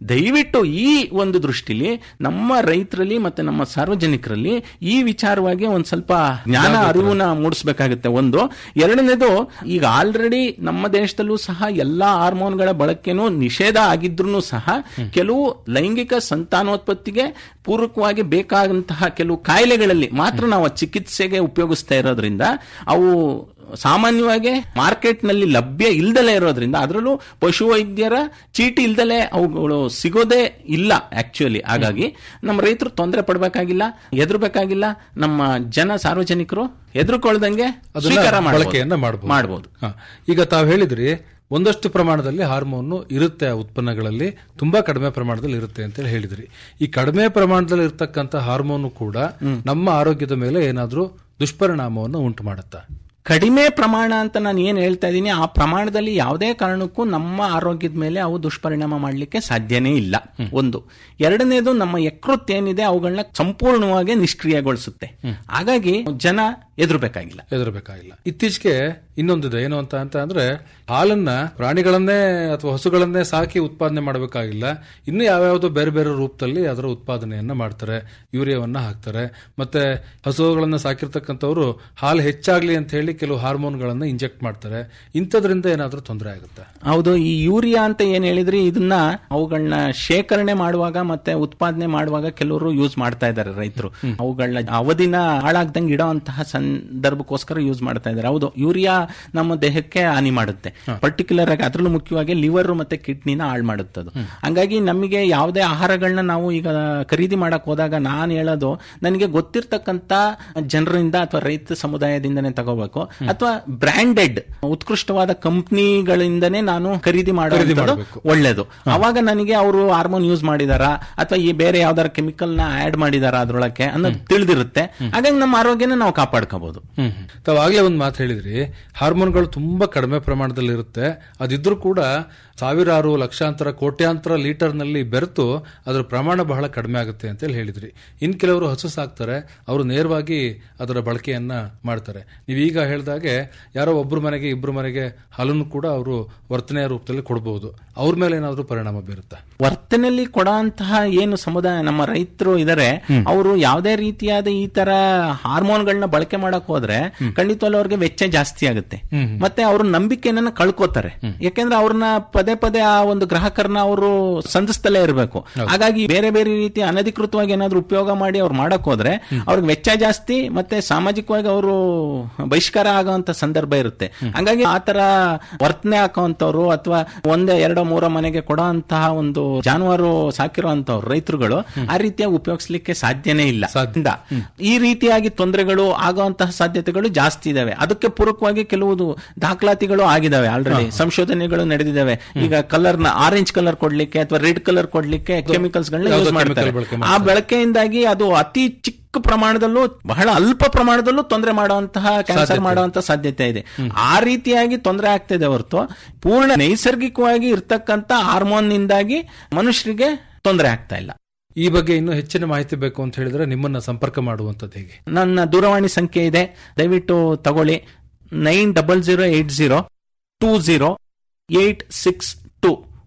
ದಯವಿಟ್ಟು ಈ ಒಂದು ದೃಷ್ಟಿಲಿ ನಮ್ಮ ರೈತರಲ್ಲಿ ಮತ್ತೆ ನಮ್ಮ ಸಾರ್ವಜನಿಕರಲ್ಲಿ ಈ ವಿಚಾರವಾಗಿ ಒಂದ್ ಸ್ವಲ್ಪ ಜ್ಞಾನ ಅರಿವನ್ನ ಮೂಡಿಸಬೇಕಾಗುತ್ತೆ ಒಂದು ಎರಡನೇದು ಈಗ ಆಲ್ರೆಡಿ ನಮ್ಮ ದೇಶದಲ್ಲೂ ಸಹ ಎಲ್ಲಾ ಹಾರ್ಮೋನ್ಗಳ ಬಳಕೆನೂ ನಿಷೇಧ ಆಗಿದ್ರು ಸಹ ಕೆಲವು ಲೈಂಗಿಕ ಸಂತಾನೋತ್ಪತ್ತಿಗೆ ಪೂರಕವಾಗಿ ಬೇಕಾದಂತಹ ಕೆಲವು ಕಾಯಿಲೆಗಳಲ್ಲಿ ಮಾತ್ರ ನಾವು ಚಿಕಿತ್ಸೆಗೆ ಉಪಯೋಗಿಸ್ತಾ ಇರೋದ್ರಿಂದ ಅವು ಸಾಮಾನ್ಯವಾಗಿ ಮಾರ್ಕೆಟ್ ನಲ್ಲಿ ಲಭ್ಯ ಇಲ್ದಲೇ ಇರೋದ್ರಿಂದ ಅದರಲ್ಲೂ ಪಶುವೈದ್ಯರ ಚೀಟಿ ಇಲ್ದಲೇ ಅವುಗಳು ಸಿಗೋದೇ ಇಲ್ಲ ಆಕ್ಚುಲಿ ಹಾಗಾಗಿ ನಮ್ಮ ರೈತರು ತೊಂದರೆ ಪಡಬೇಕಾಗಿಲ್ಲ ಎದುರಬೇಕಾಗಿಲ್ಲ ನಮ್ಮ ಜನ ಸಾರ್ವಜನಿಕರು ಎದುರುಕೊಳ್ದಂಗೆ ಸ್ವೀಕಾರ ಅದನ್ನ ಬಳಕೆಯನ್ನ ಮಾಡ್ಬೋದು ಮಾಡಬಹುದು ಈಗ ತಾವು ಹೇಳಿದ್ರಿ ಒಂದಷ್ಟು ಪ್ರಮಾಣದಲ್ಲಿ ಹಾರ್ಮೋನ್ ಇರುತ್ತೆ ಆ ಉತ್ಪನ್ನಗಳಲ್ಲಿ ತುಂಬಾ ಕಡಿಮೆ ಪ್ರಮಾಣದಲ್ಲಿ ಇರುತ್ತೆ ಅಂತ ಹೇಳಿ ಹೇಳಿದ್ರಿ ಈ ಕಡಿಮೆ ಪ್ರಮಾಣದಲ್ಲಿ ಇರ್ತಕ್ಕಂಥ ಹಾರ್ಮೋನ್ ಕೂಡ ನಮ್ಮ ಆರೋಗ್ಯದ ಮೇಲೆ ಏನಾದ್ರೂ ದುಷ್ಪರಿಣಾಮವನ್ನು ಉಂಟು ಮಾಡುತ್ತಾ ಕಡಿಮೆ ಪ್ರಮಾಣ ಅಂತ ನಾನು ಏನ್ ಹೇಳ್ತಾ ಇದ್ದೀನಿ ಆ ಪ್ರಮಾಣದಲ್ಲಿ ಯಾವುದೇ ಕಾರಣಕ್ಕೂ ನಮ್ಮ ಆರೋಗ್ಯದ ಮೇಲೆ ಅವು ದುಷ್ಪರಿಣಾಮ ಮಾಡಲಿಕ್ಕೆ ಸಾಧ್ಯನೇ ಇಲ್ಲ ಒಂದು ಎರಡನೇದು ನಮ್ಮ ಯಕೃತ್ ಏನಿದೆ ಅವುಗಳನ್ನ ಸಂಪೂರ್ಣವಾಗಿ ನಿಷ್ಕ್ರಿಯಗೊಳಿಸುತ್ತೆ ಹಾಗಾಗಿ ಜನ ಎದುರಬೇಕಾಗಿಲ್ಲ ಎದುರಬೇಕಾಗಿಲ್ಲ ಇತ್ತೀಚೆಗೆ ಇನ್ನೊಂದಿದೆ ಏನು ಅಂತ ಅಂತ ಅಂದ್ರೆ ಹಾಲನ್ನ ಪ್ರಾಣಿಗಳನ್ನೇ ಅಥವಾ ಹಸುಗಳನ್ನೇ ಸಾಕಿ ಉತ್ಪಾದನೆ ಮಾಡಬೇಕಾಗಿಲ್ಲ ಇನ್ನು ಯಾವ್ಯಾವುದೋ ಬೇರೆ ಬೇರೆ ರೂಪದಲ್ಲಿ ಅದರ ಉತ್ಪಾದನೆಯನ್ನ ಮಾಡ್ತಾರೆ ಯೂರಿಯಾವನ್ನ ಹಾಕ್ತಾರೆ ಮತ್ತೆ ಹಸುಗಳನ್ನ ಸಾಕಿರ್ತಕ್ಕಂಥವ್ರು ಹಾಲು ಹೆಚ್ಚಾಗ್ಲಿ ಅಂತ ಹೇಳಿ ಕೆಲವು ಹಾರ್ಮೋನ್ಗಳನ್ನ ಇಂಜೆಕ್ಟ್ ಮಾಡ್ತಾರೆ ಇಂಥದ್ರಿಂದ ಏನಾದ್ರೂ ತೊಂದರೆ ಆಗುತ್ತೆ ಹೌದು ಈ ಯೂರಿಯಾ ಅಂತ ಏನ್ ಹೇಳಿದ್ರಿ ಇದನ್ನ ಅವುಗಳನ್ನ ಶೇಖರಣೆ ಮಾಡುವಾಗ ಮತ್ತೆ ಉತ್ಪಾದನೆ ಮಾಡುವಾಗ ಕೆಲವರು ಯೂಸ್ ಮಾಡ್ತಾ ಇದ್ದಾರೆ ರೈತರು ಅವುಗಳನ್ನ ಅವಧಿನ ಹಾಳಾಗ್ದಂಗೆ ಇಡೋಂತಹ ಸಂದರ್ಭಕ್ಕೋಸ್ಕರ ಯೂಸ್ ಮಾಡ್ತಾ ಇದ್ದಾರೆ ಹೌದು ಯೂರಿಯಾ ನಮ್ಮ ದೇಹಕ್ಕೆ ಹಾನಿ ಮಾಡುತ್ತೆ ಪರ್ಟಿಕ್ಯುಲರ್ ಆಗಿ ಅದರಲ್ಲೂ ಮುಖ್ಯವಾಗಿ ಲಿವರ್ ಮತ್ತೆ ಕಿಡ್ನಿನ ಹಾಳು ಮಾಡುತ್ತದು ಹಂಗಾಗಿ ನಮಗೆ ಯಾವುದೇ ಆಹಾರಗಳನ್ನ ನಾವು ಈಗ ಖರೀದಿ ಮಾಡಕ್ ಹೋದಾಗ ನಾನು ಹೇಳೋದು ನನಗೆ ಗೊತ್ತಿರ್ತಕ್ಕಂತ ಜನರಿಂದ ಅಥವಾ ರೈತ ಸಮುದಾಯದಿಂದನೇ ತಗೋಬೇಕು ಅಥವಾ ಬ್ರಾಂಡೆಡ್ ಉತ್ಕೃಷ್ಟವಾದ ಕಂಪ್ನಿಗಳಿಂದನೇ ನಾನು ಖರೀದಿ ಮಾಡೋದು ಮಾಡ್ಬೇಕು. ಒಳ್ಳೇದು ಅವಾಗ ನನಗೆ ಅವರು ಹಾರ್ಮೋನ್ ಯೂಸ್ ಮಾಡಿದಾರಾ ಅಥವಾ ಈ ಬೇರೆ ಯಾವ್ದಾರ ಕೆಮಿಕಲ್ ನ ಆಡ್ ಮಾಡಿದಾರಾ ಅದ್ರೊಳಕ್ಕೆ ಅನ್ನೋದು ತಿಳಿದಿರುತ್ತೆ ಹಾಗಾಗಿ ನಮ್ಮ ಆರೋಗ್ಯನ ನಾವು ಕಾಪಾಡ್ಕೋಬಹುದು ಹ್ಮ್ ಹ್ಮ್. ತಾವು ಆಗ್ಲೇ ಒಂದು ಮಾತು ಹೇಳಿದ್ರಿ ಹಾರ್ಮೋನ್ಗಳು ತುಂಬಾ ಕಡಿಮೆ ಪ್ರಮಾಣದಲ್ಲಿ ಇರುತ್ತೆ ಅದಿದ್ರೂ ಕೂಡ ಸಾವಿರಾರು ಲಕ್ಷಾಂತರ ಕೋಟ್ಯಾಂತರ ಲೀಟರ್ ನಲ್ಲಿ ಬೆರೆತು ಅದರ ಪ್ರಮಾಣ ಬಹಳ ಕಡಿಮೆ ಆಗುತ್ತೆ ಅಂತ ಹೇಳಿ ಹೇಳಿದ್ರಿ ಇನ್ ಕೆಲವರು ಹಸು ಸಾಕ್ತಾರೆ ಅವರು ನೇರವಾಗಿ ಅದರ ಬಳಕೆಯನ್ನ ಮಾಡ್ತಾರೆ ನೀವು ಈಗ ಹೇಳ್ದಾಗೆ ಯಾರೋ ಒಬ್ರು ಮನೆಗೆ ಇಬ್ರು ಮನೆಗೆ ಹಾಲನ್ನು ಕೂಡ ಅವರು ವರ್ತನೆಯ ರೂಪದಲ್ಲಿ ಕೊಡಬಹುದು ಅವ್ರ ಮೇಲೆ ಏನಾದ್ರೂ ಪರಿಣಾಮ ಬೀರುತ್ತಾ ವರ್ತನೆಯಲ್ಲಿ ಕೊಡೋಂತಹ ಏನು ಸಮುದಾಯ ನಮ್ಮ ರೈತರು ಇದಾರೆ ಅವರು ಯಾವುದೇ ರೀತಿಯಾದ ಈ ತರ ಹಾರ್ಮೋನ್ಗಳನ್ನ ಬಳಕೆ ಮಾಡಕ್ ಹೋದ್ರೆ ಖಂಡಿತವಾಗ್ಲೂ ಅವ್ರಿಗೆ ವೆಚ್ಚ ಜಾಸ್ತಿ ಆಗುತ್ತೆ ಮತ್ತೆ ಅವ್ರ ನಂಬಿಕೆಯನ್ನ ಕಳ್ಕೋತಾರೆ ಯಾಕೆಂದ್ರೆ ಅವ್ರನ್ನ ಪದೇ ಪದೇ ಆ ಒಂದು ಗ್ರಾಹಕರನ್ನ ಅವರು ಸಂಧಿಸ್ತಲೇ ಇರಬೇಕು ಹಾಗಾಗಿ ಬೇರೆ ಬೇರೆ ರೀತಿ ಅನಧಿಕೃತವಾಗಿ ಏನಾದ್ರು ಉಪಯೋಗ ಮಾಡಿ ಅವ್ರು ಮಾಡಕ್ ಹೋದ್ರೆ ಅವ್ರಿಗೆ ವೆಚ್ಚ ಜಾಸ್ತಿ ಮತ್ತೆ ಸಾಮಾಜಿಕವಾಗಿ ಅವರು ಬಹಿಷ್ಕಾರ ಆಗುವಂತ ಸಂದರ್ಭ ಇರುತ್ತೆ ಹಂಗಾಗಿ ಆ ತರ ವರ್ತನೆ ಹಾಕುವಂತವ್ರು ಅಥವಾ ಒಂದೇ ಎರಡೋ ಮೂರೋ ಮನೆಗೆ ಕೊಡೋ ಅಂತಹ ಒಂದು ಜಾನುವಾರು ಸಾಕಿರುವಂತವ್ರು ರೈತರುಗಳು ಆ ರೀತಿಯಾಗಿ ಉಪಯೋಗಿಸ್ಲಿಕ್ಕೆ ಸಾಧ್ಯನೇ ಇಲ್ಲ ಇಂದ ಈ ರೀತಿಯಾಗಿ ತೊಂದರೆಗಳು ಆಗುವಂತಹ ಸಾಧ್ಯತೆಗಳು ಜಾಸ್ತಿ ಇದಾವೆ ಅದಕ್ಕೆ ಪೂರಕವಾಗಿ ಕೆಲವು ದಾಖಲಾತಿಗಳು ಆಗಿದಾವೆ ಆಲ್ರೆಡಿ ಸಂಶೋಧನೆಗಳು ನಡೆದಿದ್ದಾವೆ ಈಗ ಕಲರ್ ನ ಆರೆಂಜ್ ಕಲರ್ ಕೊಡ್ಲಿಕ್ಕೆ ಅಥವಾ ರೆಡ್ ಕಲರ್ ಕೊಡ್ಲಿಕ್ಕೆ ಕೆಮಿಕಲ್ಸ್ ಗಳನ್ನ ಯಾವ್ದೋ ಯೂಸ್ ಮಾಡ್ತಾರೆ chemical ಬಳಕೆ ಆ ಬಳಕೆಯಿಂದಾಗಿ ಅದು ಅತಿ ಚಿಕ್ಕ ಪ್ರಮಾಣದಲ್ಲೂ ಬಹಳ ಅಲ್ಪ ಪ್ರಮಾಣದಲ್ಲೂ ತೊಂದರೆ ಮಾಡುವಂತಹ ಕ್ಯಾನ್ಸರ್ ಸಾಧ್ಯತೆ. ಮಾಡುವಂತಹ ಸಾಧ್ಯತೆ ಇದೆ ಆ ರೀತಿಯಾಗಿ ತೊಂದರೆ ಆಗ್ತಿದೆ ಹೊರತು ಪೂರ್ಣ ನೈಸರ್ಗಿಕವಾಗಿ ಇರ್ತಕ್ಕಂತ ಹಾರ್ಮೋನ್ ನಿಂದಾಗಿ ಮನುಷ್ಯರಿಗೆ ತೊಂದರೆ ಆಗ್ತಾ ಇಲ್ಲ ಈ ಬಗ್ಗೆ ಇನ್ನೂ ಹೆಚ್ಚಿನ ಮಾಹಿತಿ ಬೇಕು ಅಂತ ಹೇಳಿದ್ರೆ ನಿಮ್ಮನ್ನ ಸಂಪರ್ಕ ಮಾಡುವಂತದ್ದು ಹೇಗೆ ನನ್ನ ದೂರವಾಣಿ ಸಂಖ್ಯೆ ಇದೆ ದಯವಿಟ್ಟು ತಗೊಳ್ಳಿ nine double zero eight zero two zero eight six two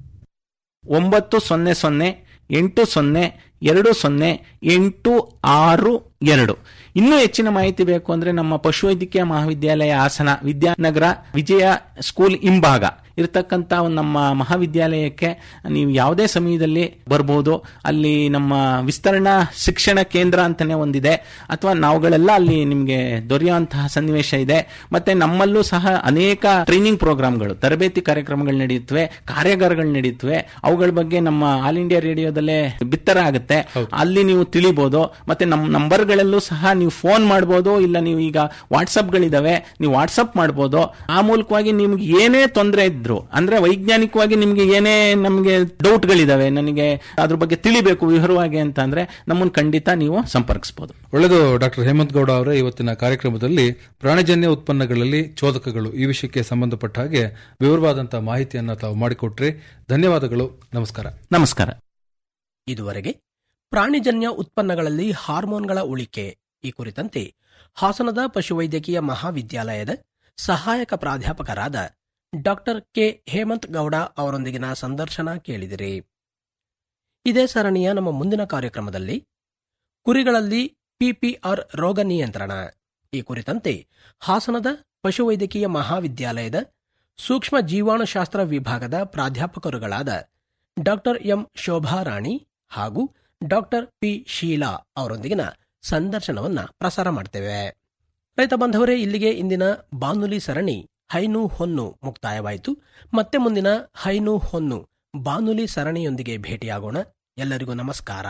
ಒಂಬತ್ತು ಸೊನ್ನೆ ಸೊನ್ನೆ ಎಂಟು ಸೊನ್ನೆ ಎರಡು ಸೊನ್ನೆ ಎಂಟು ಆರು ಎರಡು ಇನ್ನೂ ಹೆಚ್ಚಿನ ಮಾಹಿತಿ ಬೇಕು ಅಂದ್ರೆ ನಮ್ಮ ಪಶುವೈದ್ಯಕೀಯ ಮಹಾವಿದ್ಯಾಲಯ ಹಾಸನ ವಿದ್ಯಾನಗರ ವಿಜಯ ಸ್ಕೂಲ್ ಹಿಂಭಾಗ ಇರತಕ್ಕಂತ ಒಂದು ನಮ್ಮ ಮಹಾವಿದ್ಯಾಲಯಕ್ಕೆ ನೀವು ಯಾವುದೇ ಸಮಯದಲ್ಲಿ ಬರ್ಬೋದು ಅಲ್ಲಿ ನಮ್ಮ ವಿಸ್ತರಣಾ ಶಿಕ್ಷಣ ಕೇಂದ್ರ ಅಂತಾನೆ ಒಂದಿದೆ ಅಥವಾ ನಾವುಗಳೆಲ್ಲ ಅಲ್ಲಿ ನಿಮಗೆ ದೊರೆಯುವಂತಹ ಸನ್ನಿವೇಶ ಇದೆ ಮತ್ತೆ ನಮ್ಮಲ್ಲೂ ಸಹ ಅನೇಕ ಟ್ರೈನಿಂಗ್ ಪ್ರೋಗ್ರಾಮ್ಗಳು ತರಬೇತಿ ಕಾರ್ಯಕ್ರಮಗಳು ನಡೆಯುತ್ತವೆ ಕಾರ್ಯಾಗಾರಗಳು ನಡೆಯುತ್ತವೆ ಅವುಗಳ ಬಗ್ಗೆ ನಮ್ಮ ಆಲ್ ಇಂಡಿಯಾ ರೇಡಿಯೋದಲ್ಲೇ ಬಿತ್ತರ ಆಗುತ್ತೆ ಅಲ್ಲಿ ನೀವು ತಿಳಿಬಹುದು ಮತ್ತೆ ನಮ್ಮ ನಂಬರ್ಗಳಲ್ಲೂ ಸಹ ನೀವು ಫೋನ್ ಮಾಡಬಹುದು ಇಲ್ಲ ನೀವು ಈಗ ವಾಟ್ಸಪ್ಗಳಿದಾವೆ ನೀವು ವಾಟ್ಸಪ್ ಮಾಡಬಹುದು ಆ ಮೂಲಕವಾಗಿ ನಿಮ್ಗೆ ಏನೇ ತೊಂದರೆ ಇದ್ರು ಅಂದ್ರೆ ವೈಜ್ಞಾನಿಕವಾಗಿ ನಿಮ್ಗೆ ಏನೇ ನಮಗೆ ಡೌಟ್ಗಳಿದಾವೆ ನನಗೆ ಅದ್ರ ಬಗ್ಗೆ ತಿಳಿಬೇಕು ವಿವರವಾಗಿ ಅಂತ ಅಂದ್ರೆ ನಮ್ಮನ್ನು ಖಂಡಿತ ನೀವು ಸಂಪರ್ಕಿಸಬಹುದು ಒಳ್ಳೆಯದು ಡಾಕ್ಟರ್ ಹೇಮಂತ್ ಗೌಡ ಅವರೇ ಇವತ್ತಿನ ಕಾರ್ಯಕ್ರಮದಲ್ಲಿ ಪ್ರಾಣಿಜನ್ಯ ಉತ್ಪನ್ನಗಳಲ್ಲಿ ಚೋದಕಗಳು ಈ ವಿಷಯಕ್ಕೆ ಸಂಬಂಧಪಟ್ಟ ಹಾಗೆ ವಿವರವಾದಂತಹ ಮಾಹಿತಿಯನ್ನ ತಾವು ಮಾಡಿಕೊಟ್ರಿ ಧನ್ಯವಾದಗಳು ನಮಸ್ಕಾರ ನಮಸ್ಕಾರ ಇದುವರೆಗೆ ಪ್ರಾಣಿಜನ್ಯ ಉತ್ಪನ್ನಗಳಲ್ಲಿ ಹಾರ್ಮೋನ್ಗಳ ಉಳಿಕೆ ಈ ಕುರಿತಂತೆ ಹಾಸನದ ಪಶುವೈದ್ಯಕೀಯ ಮಹಾವಿದ್ಯಾಲಯದ ಸಹಾಯಕ ಪ್ರಾಧ್ಯಾಪಕರಾದ ಡಾಕ್ಟರ್ ಕೆ ಹೇಮಂತ್ ಗೌಡ ಅವರೊಂದಿಗಿನ ಸಂದರ್ಶನ ಕೇಳಿದಿರಿ ಇದೇ ಸರಣಿಯ ನಮ್ಮ ಮುಂದಿನ ಕಾರ್ಯಕ್ರಮದಲ್ಲಿ ಕುರಿಗಳಲ್ಲಿ ಪಿಪಿಆರ್ ರೋಗ ನಿಯಂತ್ರಣ ಈ ಕುರಿತಂತೆ ಹಾಸನದ ಪಶುವೈದ್ಯಕೀಯ ಮಹಾವಿದ್ಯಾಲಯದ ಸೂಕ್ಷ್ಮ ಜೀವಾಣುಶಾಸ್ತ್ರ ವಿಭಾಗದ ಪ್ರಾಧ್ಯಾಪಕರುಗಳಾದ ಡಾಕ್ಟರ್ ಎಂ ಶೋಭಾರಾಣಿ ಹಾಗೂ ಡಾಕ್ಟರ್ ಪಿ ಶೀಲಾ ಅವರೊಂದಿಗಿನ ಸಂದರ್ಶನವನ್ನ ಪ್ರಸಾರ ಮಾಡ್ತೇವೆ ರೈತ ಬಾಂಧವರೇ ಇಲ್ಲಿಗೆ ಇಂದಿನ ಬಾನುಲಿ ಸರಣಿ ಹೈನು ಹೊನ್ನು ಮುಕ್ತಾಯವಾಯಿತು ಮತ್ತೆ ಮುಂದಿನ ಹೈನು ಹೊನ್ನು ಬಾನುಲಿ ಸರಣಿಯೊಂದಿಗೆ ಭೇಟಿಯಾಗೋಣ ಎಲ್ಲರಿಗೂ ನಮಸ್ಕಾರ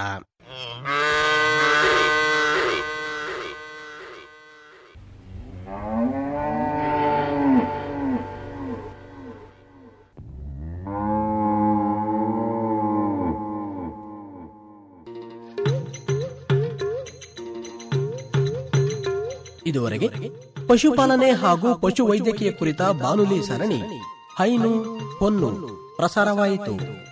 ಇದುವರೆಗೆ ಪಶುಪಾಲನೆ ಹಾಗೂ ಪಶುವೈದ್ಯಕೀಯ ಕುರಿತ ಬಾನುಲಿ ಸರಣಿ ಹೈನು ಹೊನ್ನು ಪ್ರಸಾರವಾಯಿತು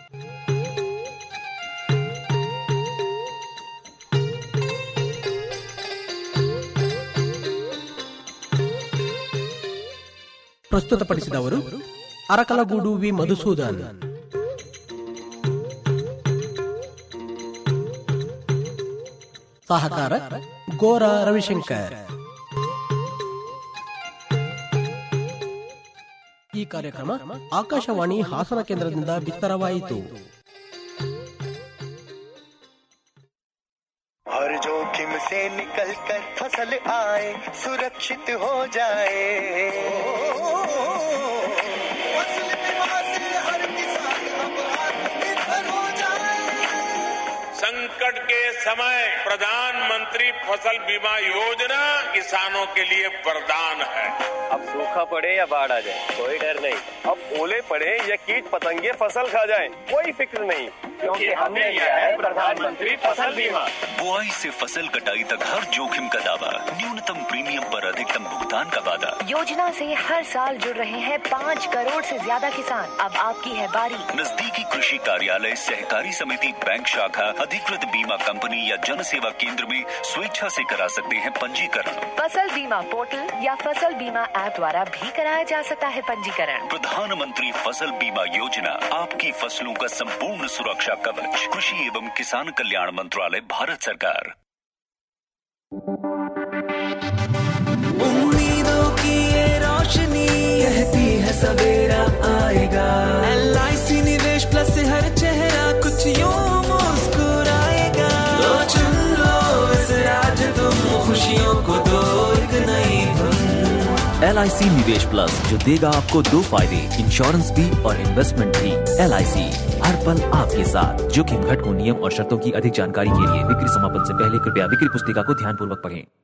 ಪ್ರಸ್ತುತಪಡಿಸಿದವರು ಅರಕಲಗೂಡು ವಿ ಮಧುಸೂದನ್ ಸಹಕಾರ ಗೋರ ರವಿಶಂಕರ್ ಈ ಕಾರ್ಯಕ್ರಮ ಆಕಾಶವಾಣಿ ಹಾಸನ ಕೇಂದ್ರದಿಂದ ಬಿತ್ತರವಾಯಿತು हर जोखिम से निकल कर फसल आए सुरक्षित हो जाए फसल बीमा से हर किसान अब आत्मनिर्भर हो जाए संकट के समय प्रधानमंत्री फसल बीमा योजना किसानों के लिए वरदान है अब सूखा पड़े या बाढ़ आ जाए कोई डर नहीं अब ओले पड़े या कीट पतंगे फसल खा जाए कोई फिक्र नहीं क्योंकि हमने लिया है प्रधानमंत्री फसल बीमा बुआई से फसल कटाई तक हर जोखिम का दावा न्यूनतम प्रीमियम पर अधिकतम भुगतान का वादा योजना से हर साल जुड़ रहे हैं पाँच करोड़ से ज्यादा किसान अब आपकी है बारी नजदीकी कृषि कार्यालय सहकारी समिति बैंक शाखा अधिकृत बीमा कंपनी या जन सेवा केंद्र में स्वेच्छा से करा सकते हैं पंजीकरण फसल बीमा पोर्टल या फसल बीमा ऐप द्वारा भी कराया जा सकता है पंजीकरण प्रधानमंत्री फसल बीमा योजना आपकी फसलों का संपूर्ण सुरक्षा कवच कृषि एवं किसान कल्याण मंत्रालय भारत सरकार उम्मीदों की ये रोशनी कहती है सवेरा आएगा एल निवेश प्लस से हर चेहरा कुछ यूं मुस्कुराएगा लो चुन लो इसे आज तुम खुशियों को दो एक नई धुन एल निवेश प्लस जो देगा आपको दो फायदे इंश्योरेंस भी और इन्वेस्टमेंट भी एल हर पल आपके साथ जोखिम घटकों नियम और शर्तों की अधिक जानकारी के लिए बिक्री समापन से पहले कृपया बिक्री पुस्तिका को ध्यान पूर्वक पढ़ें